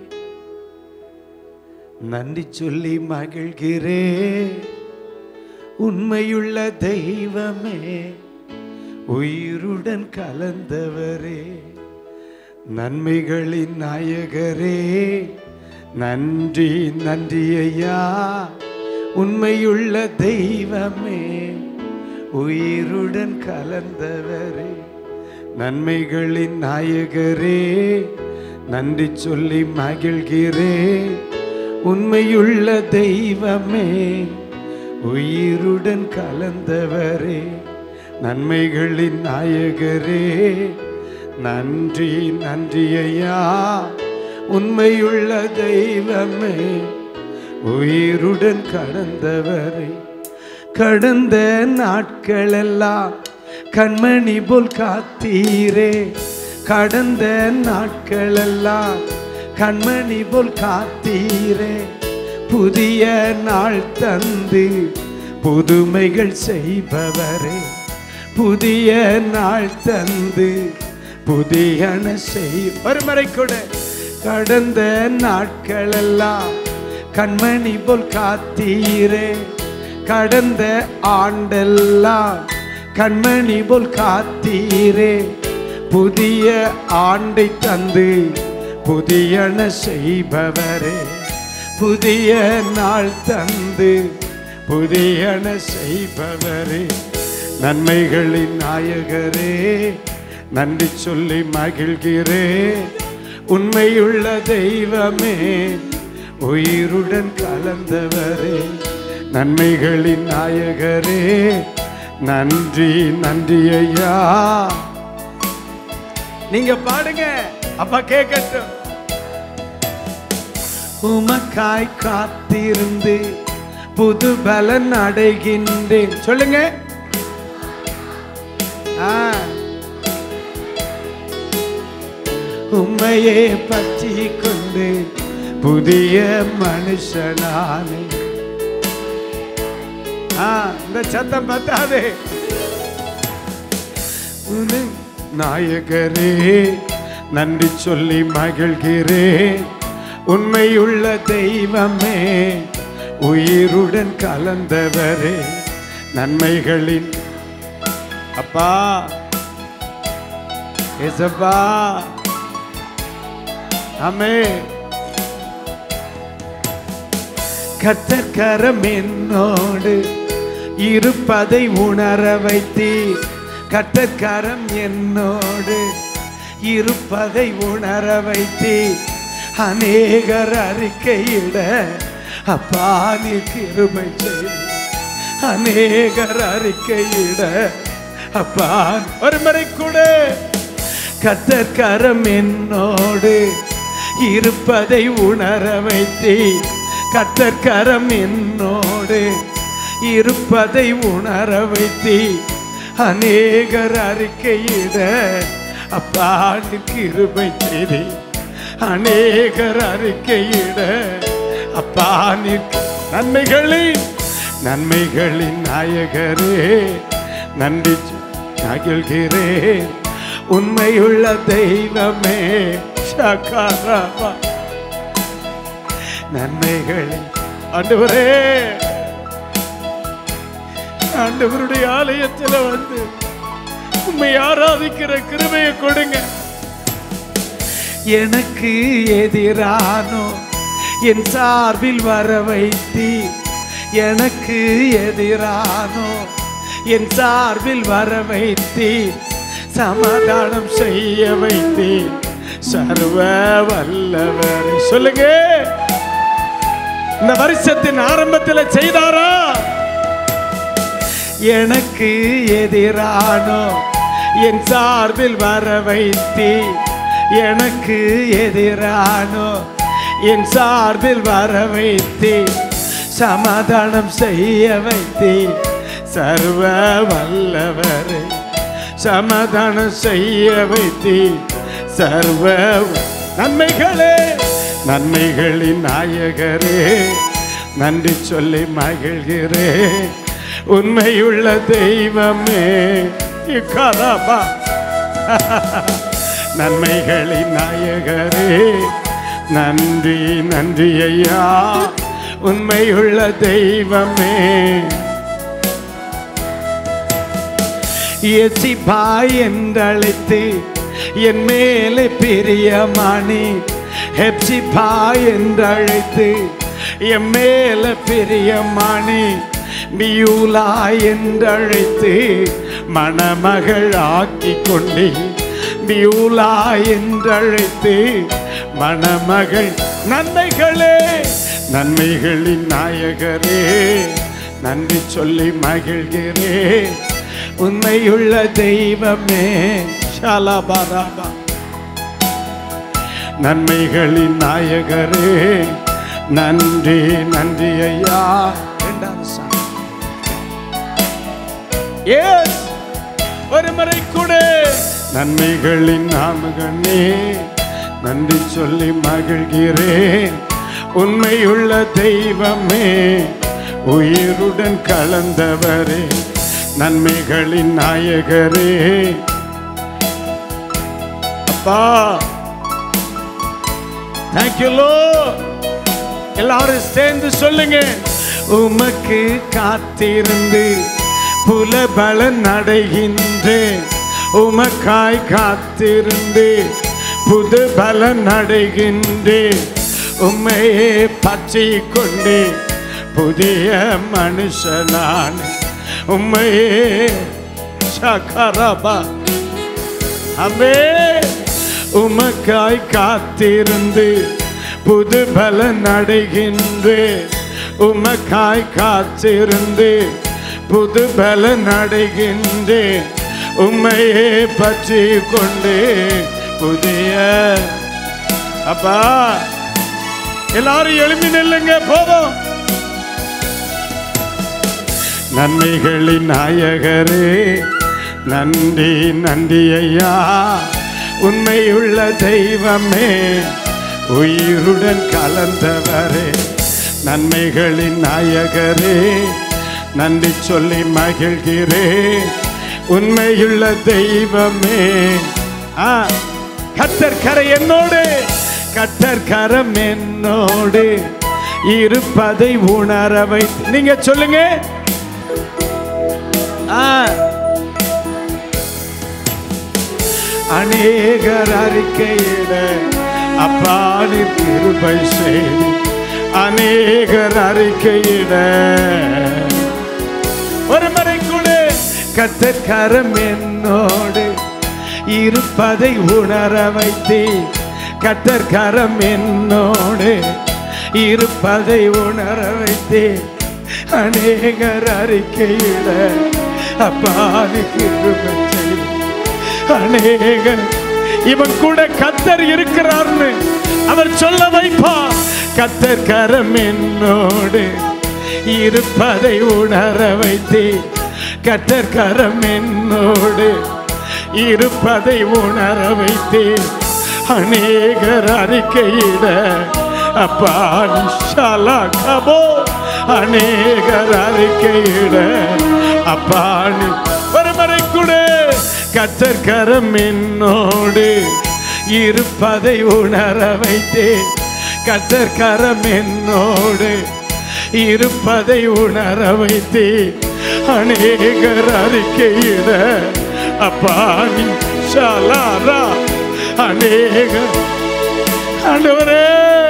நன்றி சொல்லி மகிழ்கிறே உண்மையுள்ள தெய்வமே உயிருடன் கலந்தவரே நன்மைகளின் நாயகரே நன்றி நன்றி ஐயா உண்மையுள்ள தெய்வமே உயிருடன் கலந்தவரே நன்மைகளின் நாயகரே நன்றி சொல்லி மகிழ்கிறே உண்மையுள்ள தெய்வமே உயிருடன் கலந்தவரே நன்மைகளின் நாயகரே நன்றி நன்றி ஐயா உண்மையுள்ள தெய்வமே உயிருடன் கடந்தவரை கடந்த நாட்களெல்லாம் கண்மணி போல் காத்தீரே கடந்த நாட்களெல்லாம் கண்மணி போல் காத்தீரே புதிய நாள் தந்து புதுமைகள் செய்பவரே புதிய நாள் தந்து புதியன செய் மறுமறை கூட கடந்த நாட்களெல்லாம் கண்மணி போல் காத்தீரே கடந்த ஆண்டெல்லாம் கண்மணி போல் காத்தீரே புதிய ஆண்டை தந்து புதியன செய்பவரே புதிய நாள் தந்து புதியன செய்பவரே நன்மைகளின் நாயகரே நன்றி சொல்லி மகிழ்கிறே உண்மையுள்ள தெய்வமே உயிருடன் கலந்தவரே நன்மைகளின் நாயகரே நன்றி நன்றி ஐயா நீங்க பாடுங்க அப்பா கேட்கட்டும் உமக்காய் காத்திருந்து புது பலன் அடைகின்றேன் சொல்லுங்க ஆ. உம்மையே பற்றி கொண்டு புதிய மனுஷனானே ஆ, இந்த சத்தம் பத்தாது உனு நாயகரே நன்றி சொல்லி மகிழ்கிறேன் உண்மையுள்ள தெய்வமே உயிருடன் கலந்தவரே நன்மைகளின் அப்பா ஏசப்பா அமே கத்தக்கரம் என்னோடு இருப்பதை உணர வைத்தீர் கத்தக்கரம் என்னோடு இருப்பதை உணர வைத்தீர் அநேகர் அறிக்கையிட அப்பா நீ கிருபை செய் அநேகர் அறிக்கையிட அப்பா ஒரு முறை கூட கத்தற்கரம் என்னோடு இருப்பதை உணர வைத்தே கத்தற்கரம் என்னோடு இருப்பதை உணர வைத்தே அநேகர் அறிக்கையிட அப்பா நீ கிருபை செய்தே அநேகர் அறிக்கையிட அப்பா நீ நன்மைகளின் நன்மைகளின் நாயகரே நன்றி சொ- மகிழ்கிறேன் உண்மையுள்ள தெய்வமே சகாராமா நன்மைகளின் ஆண்டவரே ஆண்டவருடைய ஆலயத்துல வந்து உண்மை ஆராதிக்கிற கிருபையை கொடுங்க எனக்கு எதிரானோ என் சார்பில் வர வைத்தி எனக்கு எதிரானோ என் சார்பில் வர வைத்தி சமாதானம் செய்ய வைத்தி சர்வ வல்லவர் சொல்லுங்க இந்த வருஷத்தின் ஆரம்பத்தில் செய்தாரா எனக்கு எதிரானோ என் சார்பில் வர வைத்தி எனக்கு எதிரானோ என் சார்பில் வர வைத்தி சமாதானம் செய்ய வைத்தி சர்வ வல்லவரே சமாதானம் செய்ய வைத்தி சர்வ நன்மைகளே நன்மைகளின் நாயகரே நன்றி சொல்லி மகிழ்கிறேன் உண்மையுள்ள தெய்வமே இக்கலாபா நன்மைகளின் நாயகரே நன்றி நன்றி ஐயா உண்மையுள்ள தெய்வமே எசிபாய் என்றழைத்து என் மேலே பிரியமானி ஹெப்சிபாய் என்றழைத்து என் மேல பிரியமானி மியூலா என்றழைத்து மணமகள் ஆக்கி கொண்டே மியூலா என்றழைத்து மணமகள் நன்மைகளே நன்மைகளின் நாயகரே நன்றி சொல்லி மகிழ்கிறேன் உண்மையுள்ள தெய்வமே ஷாலாபாராபா நன்மைகளின் நாயகரே நன்றி நன்றி ஐயா இரண்டாவது சாமி எஸ் ஒரு முறை கூட நன்மைகளின் நாமகனே நன்றி சொல்லி மகிழ்கிறேன் உண்மையுள்ள தெய்வமே உயிருடன் கலந்தவரே நன்மைகளின் நாயகரே அப்பா தேங்க்யூ லோ எல்லாரும் சேர்ந்து சொல்லுங்க உமக்கு காத்திருந்து புலபலன் அடைகின்றேன் உமக்காய் காத்திருந்து புது பலன் அடைகின்றேன் உம்மையே பற்றி கொண்டு புதிய மனுஷனான் உம்மையே சகரபா அமே உமக்காய் காத்திருந்து புது பலன் அடைகின்றே உமக்காய் காத்திருந்து புது பலன் அடைகின்றே உம்மையே பற்றி கொண்டு புதிய அப்பா எல்லாரும் எழுப்பி நில்லுங்க போதும் நன்மைகளின் நாயகரே நன்றி நன்றி ஐயா உண்மையுள்ள தெய்வமே உயிருடன் கலந்தவரே நன்மைகளின் நாயகரே நன்றி சொல்லி மகிழ்கிறேன் உண்மையுள்ள தெய்வமே ஆ கத்தர் கரை என்னோடு கத்தர் கரம் என்னோடு இருப்பதை உணர வைத்து நீங்க சொல்லுங்க ஆ. அநேகர் அறிக்கையிட அப்பாடி கிருபை செய்தி அநேகர் அறிக்கையிட ஒரு முறை கூட கத்தர் கரம் என்னோடு இருப்பதை உணர வைத்தே கத்தர் கரம் என்னோடு இருப்பதை உணர வைத்தே அநேகர் அறிக்கையிட அப்பாடி கிருபை செய்தி அநேகர் இவன் கூட கத்தர் இருக்கிறார்னு அவர் சொல்ல வைப்பா கத்தர் கரம் என்னோடு இருப்பதை உணர வைத்தே கத்தர் கரம் என்னோடு இருப்பதை உணர வைத்தே அநேகர் அறிக்கையிட அப்பா நிஷாலா கபோ அநேகர் அறிக்கையிட அப்பா நீ ஒருமுறை கூட கத்தர் கரம் என்னோடு இருப்பதை உணர வைத்தே கத்தர் கரம் என்னோடு இருப்பதை உணர வைத்தே அநேகர் அறிக்கையிட அப்பா நீ ஷாலாரா அநேக ஆண்டவரே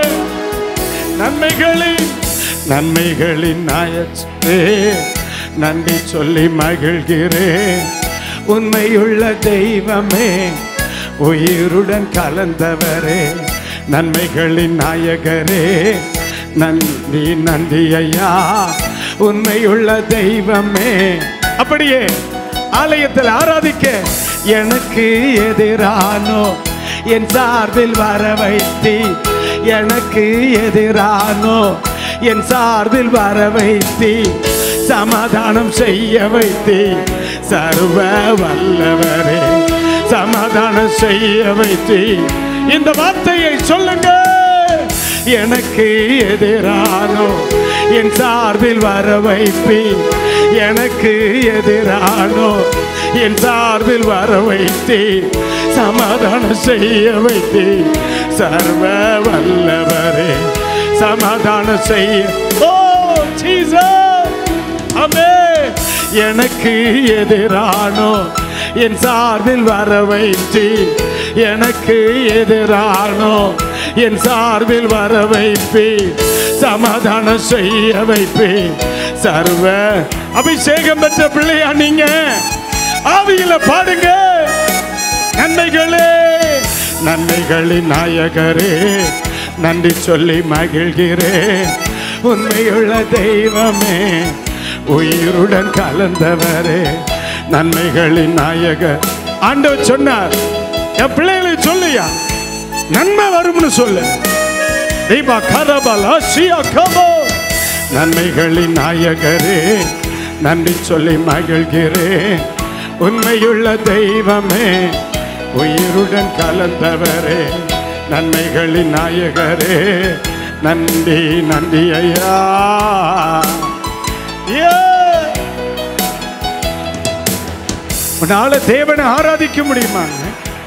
நன்மைகளின் நன்மைகளின் நாயச்சே நன்றி சொல்லி மகிழ்கிறேன் உண்மையுள்ள தெய்வமே உயிருடன் கலந்தவரே நன்மைகளின் நாயகரே நன்றி நன்றி ஐயா உண்மையுள்ள தெய்வமே அப்படியே ஆலயத்தில் ஆராதிக்க எனக்கு எதிரானோ என் சார்பில் வர வைத்தி எனக்கு எதிரானோ என் சார்பில் வர வைத்தி சமாதானம் செய்ய வைத்தி சர்வ வல்லவரே சமாதானம் செய்ய வைத்தி இந்த வார்த்தையை சொல்லுங்க எனக்கு எதிரானோ என் சார்பில் வர வைப்பி எனக்கு எதிரானோ என் சார்பில் வர வைத்தே சமாதானம் செய்ய வைத்தே சர்வ வல்லவரே சமாதானம் செய்ய ஓ ஜீசஸ் அமே எனக்கு எதிரானோ என் சார்பில் வர வைத்தி எனக்கு எதிரானோ என் சார்பில் வர வைப்பி சமாதானம் செய்ய வைப்பி சர்வ அபிஷேகம் பெற்ற பிள்ளையா நீங்க ஆவியில பாடுங்க நன்மைகளே நன்மைகளின் நாயகரே நன்றி சொல்லி மகிழ்கிறேன் உண்மையுள்ள தெய்வமே உயிருடன் கலந்தவரே நன்மைகளின் நாயகர் ஆண்டவர் சொன்னார் என் பிள்ளைகளுக்கு சொல்லுயா நன்மை வரும்னு சொல்லு தீபா கரபலா சியா கபோ நன்மைகளின் நாயகரே நன்றி சொல்லி மகிழ்கிறேன் உண்மையுள்ள தெய்வமே உயிருடன் கலந்தவரே நன்மைகளின் நாயகரே நன்றி நன்றி ஐயா Yeah. உன்னால தேவனை ஆராதிக்க முடியுமாங்க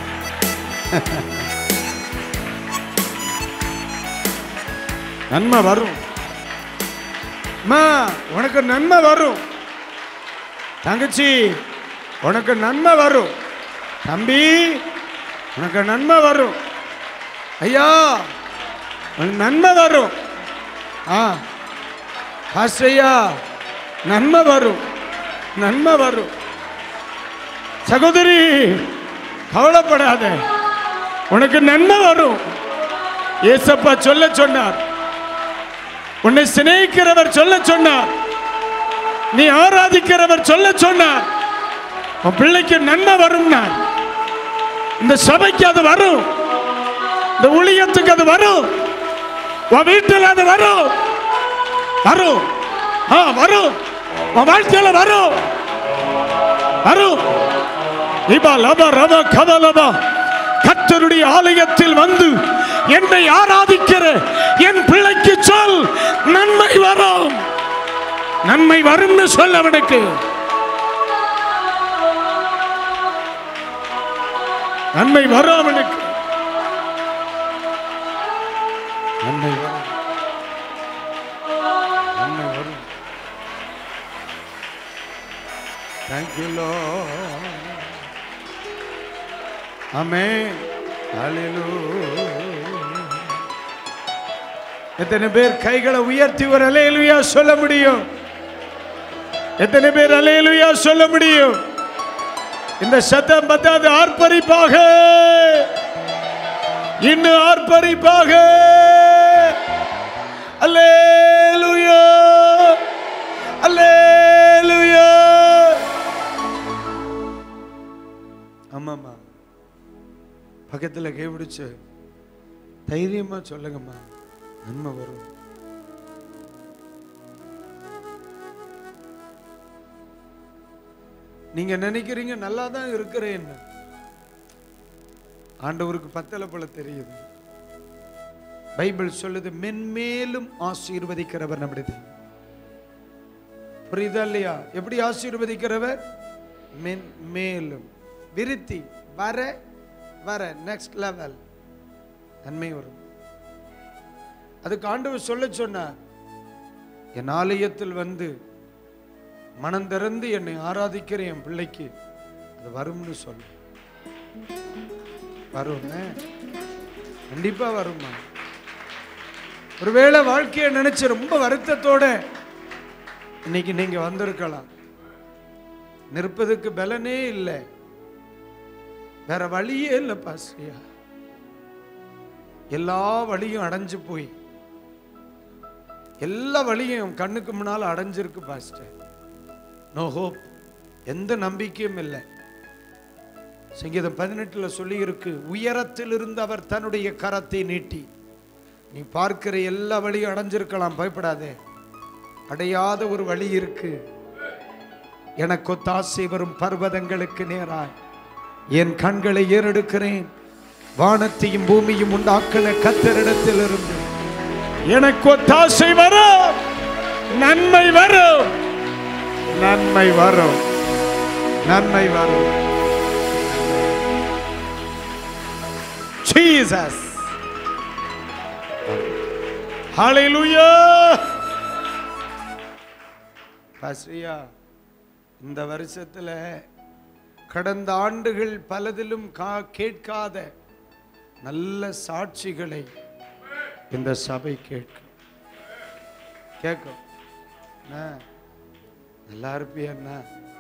நன்மை வரும் அம்மா உனக்கு நன்மை வரும் தங்கச்சி உனக்கு நன்மை வரும் தம்பி உனக்கு நன்மை வரும் ஐயா உனக்கு நன்மை வரும் ஆ ஐயா நன்மை வரும் நன்மை வரும் சகோதரி கவலைப்படாத உனக்கு நன்மை வரும் ஏசப்பா சொல்ல சொன்னார் உன்னை சிநேகிக்கிறவர் சொல்ல சொன்னார் நீ ஆராதிக்கிறவர் சொல்ல சொன்னார் உன் பிள்ளைக்கு நன்மை வரும் இந்த சபைக்கு அது வரும் இந்த ஊழியத்துக்கு அது வரும் உன் வீட்டில் அது வரும் வரும் ஆ வரும் உன் வாழ்க்கையில வரும் வரும் இபா லபா ரபா கப லபா கர்த்தருடைய ஆலயத்தில் வந்து என்னை ஆராதிக்கிற என் பிள்ளைக்கு சொல் நன்மை வரும் நன்மை வரும்னு சொல் அவனுக்கு நன்மை வரும் அவனுக்கு நன்மை வரும் நன்மை வரும் தேங்க்யூ லோ அமே எத்தனை பேர் கைகளை உயர்த்தி ஒரு அலையலுயா சொல்ல முடியும் எத்தனை பேர் அலையலுயா சொல்ல முடியும் இந்த சத்தம் பத்தாது ஆர்ப்பரிப்பாக இன்னும் ஆர்ப்பரிப்பாக அல்லேலூயா அல்லேலூயா ஆமாம்மா பக்கத்தில் கைப்பிடிச்சு தைரியமா சொல்லுங்கம்மா நன்மை வரும் நீங்க நினைக்கிறீங்க நல்லா தான் இருக்கிறேன் ஆண்டவருக்கு பத்தல போல தெரியுது பைபிள் சொல்லுது மென்மேலும் ஆசீர்வதிக்கிறவர் நம்முடைய தெய்வம். புரியுதா இல்லையா எப்படி ஆசீர்வதிக்கிறவர் மென்மேலும் விருத்தி வர வர நெக்ஸ்ட் லெவல் நன்மை வரும் அதுக்கு ஆண்டவர் சொல்ல சொன்னார் என் ஆலயத்தில் வந்து மனம் திறந்து என்னை ஆராதிக்கிற என் பிள்ளைக்கு அது வரும்னு சொல்லு வரும் கண்டிப்பா வருமா ஒருவேளை வாழ்க்கையை நினைச்சு ரொம்ப வருத்தத்தோட இன்னைக்கு நீங்க வந்திருக்கலாம் நிற்பதுக்கு பலனே இல்லை வேற வழியே இல்லை பாஸ்ரியா எல்லா வழியும் அடைஞ்சு போய் எல்லா வழியும் கண்ணுக்கு முன்னால் அடைஞ்சிருக்கு பாஸ்டர் நோ ஹோப் எந்த நம்பிக்கையும் இல்லை சங்கீதம் பதினெட்டுல சொல்லி இருக்கு உயரத்தில் இருந்து அவர் தன்னுடைய கரத்தை நீட்டி நீ பார்க்கிற எல்லா வழியும் அடைஞ்சிருக்கலாம் பயப்படாதே அடையாத ஒரு வழி இருக்கு எனக்கு ஒத்தாசை வரும் பர்வதங்களுக்கு நேராய் என் கண்களை ஏறெடுக்கிறேன் வானத்தையும் பூமியும் உண்டாக்கின கத்தரிடத்தில் இருந்து எனக்கு ஒத்தாசை வரும் நன்மை வரும் நன்மை வரும் நன்மை வரும் Jesus Hallelujah பாஸ்ரியா இந்த வருஷத்துல கடந்த ஆண்டுகள் பலதிலும் கா கேட்காத நல்ல சாட்சிகளை இந்த சபை கேட்கும் கேட்கும் அண்ணா, நல்லா இருப்பியண்ணா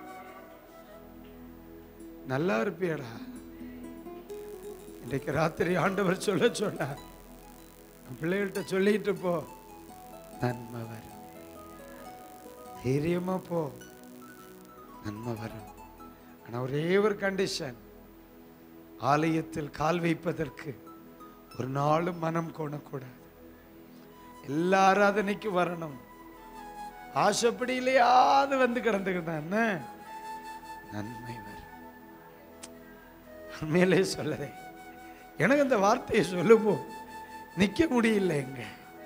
நல்லா இருப்பியடா இன்றைக்கு ராத்திரி ஆண்டவர் சொல்ல சொன்னார் உன் பிள்ளைகள்கிட்ட சொல்லிட்டு போ நன்மை வரும் தைரியமா போ நன்மை வரும் ஆனா ஒரே ஒரு கண்டிஷன் ஆலயத்தில் கால் வைப்பதற்கு ஒரு நாளும் மனம் கோணக்கூடாது எல்லா ஆராதனைக்கு வரணும் ஆசைப்படி இல்லையாவது வந்து கிடந்துக்கிட்டான் நன்மை வரும் உண்மையிலே சொல்லதே எனக்கு அந்த வார்த்தையை சொல்லுவோம் நிக்க முடியல எங்க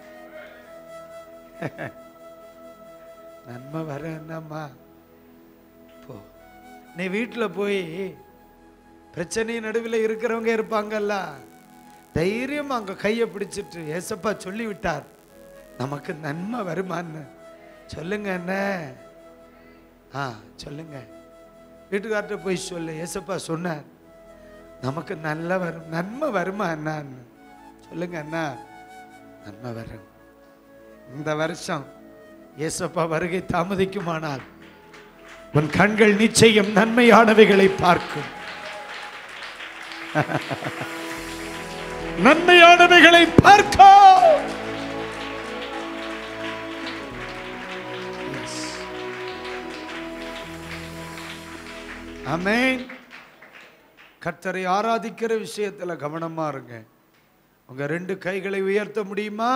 நன்மை வர என்னம்மா போ நீ வீட்டில் போய் பிரச்சனை நடுவில் இருக்கிறவங்க இருப்பாங்கல்ல தைரியம் அங்க கையை பிடிச்சிட்டு ஏசப்பா சொல்லி விட்டார் நமக்கு நன்மை வருமான்னு சொல்லுங்க என்ன ஆ சொல்லுங்க வீட்டுக்கார்ட்ட போய் சொல்லு ஏசப்பா சொன்னார் நமக்கு நல்ல வரும் நன்மை வருமா என்னன்னு சொல்லுங்க அண்ணா நன்மை வரும் இந்த வருஷம் ஏசப்பா வருகை தாமதிக்குமானால் உன் கண்கள் நிச்சயம் நன்மையானவைகளை பார்க்கும் நன்மையானவைகளை பார்க்கும் Yes. ஆமென் கர்த்தரை ஆராதிக்கிற விஷயத்துல கவனமா இருங்க உங்க ரெண்டு கைகளை உயர்த்த முடியுமா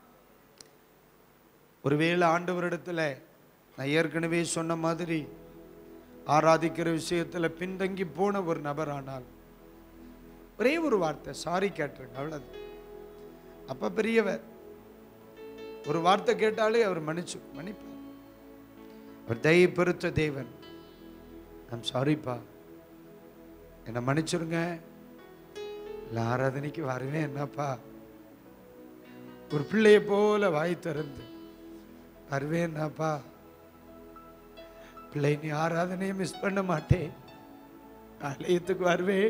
ஒருவேளை ஆண்டவரிடத்துல நான் ஏற்கனவே சொன்ன மாதிரி ஆராதிக்கிற விஷயத்துல பின்தங்கி போன ஒரு நபர் ஆனால் ஒரே ஒரு வார்த்தை சாரி கேட்டுருங்க அவ்வளவு அப்ப பெரியவர் ஒரு வார்த்தை கேட்டாலே அவர் மன்னிச்சு மன்னிப்பார் அவர் தயை பெருத்த தேவன் ஐம் சாரிப்பா என்னை மன்னிச்சிருங்க இல்லை ஆராதனைக்கு வருவேன் என்னப்பா ஒரு பிள்ளைய போல வாய் திறந்து வருவேன் என்னப்பா பிள்ளை நீ ஆராதனையை மிஸ் பண்ண மாட்டேன் ஆலயத்துக்கு வருவேன்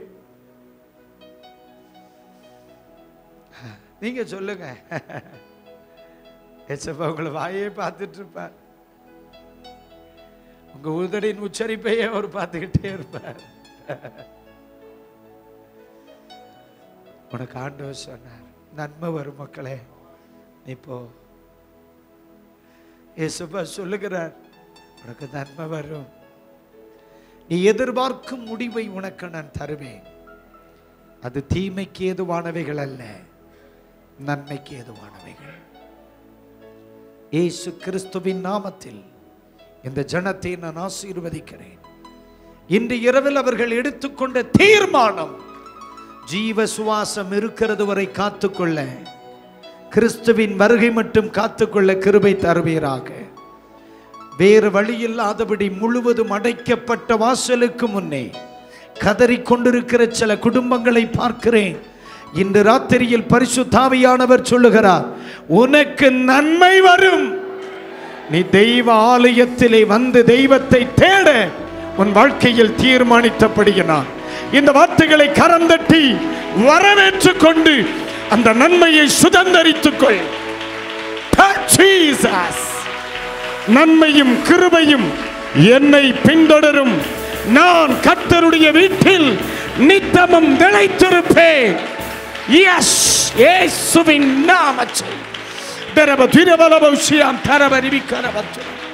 நீங்க சொல்லுங்க ஏசப்பா உங்களை வாயே பார்த்துட்டு இருப்பார் உங்க உதடின் உச்சரிப்பையே அவர் பார்த்துக்கிட்டே இருப்பார் உனக்கு ஆண்டவர் சொன்னார் நன்மை வரும் மக்களே நீ போ ஏசப்பா சொல்லுகிறார் உனக்கு நன்மை வரும் நீ எதிர்பார்க்கும் முடிவை உனக்கு நான் தருவேன் அது தீமைக்கு ஏதுவானவைகள் அல்ல நன்மைக்கு ஏதுவானவைகள் இயேசு கிறிஸ்துவின் நாமத்தில் இந்த ஜனத்தை நான் ஆசீர்வதிக்கிறேன் இன்று இரவில் அவர்கள் எடுத்துக்கொண்ட தீர்மானம் ஜீவ சுவாசம் இருக்கிறது வரை காத்துக்கொள்ள கிறிஸ்துவின் வருகை மட்டும் காத்துக்கொள்ள கிருபை தருவீராக வேறு வழி இல்லாதபடி முழுவதும் அடைக்கப்பட்ட வாசலுக்கு முன்னே கதறிக் கொண்டிருக்கிற சில குடும்பங்களை பார்க்கிறேன் இன்று ராத்திரியில் பரிசுத்தாவியானவர் சொல்லுகிறார் உனக்கு நன்மை வரும் நீ தெய்வ ஆலயத்திலே வந்து தெய்வத்தை தேட உன் வாழ்க்கையில் தீர்மானித்தபடியினார் இந்த வார்த்தைகளை கரந்தட்டி வரவேற்றுக் கொண்டு அந்த நன்மையை சுதந்தரித்துக் கொள் Jesus. நன்மையும் கிருபையும் என்னை பின்தொடரும் நான் கர்த்தருடைய வீட்டில் நித்தமும் நிலைத்திருப்பேன் எஸ் இயேசுவின் நாமத்தில் தரப திரபலபௌஷியாம் தரப ரிவிக்கரபத்து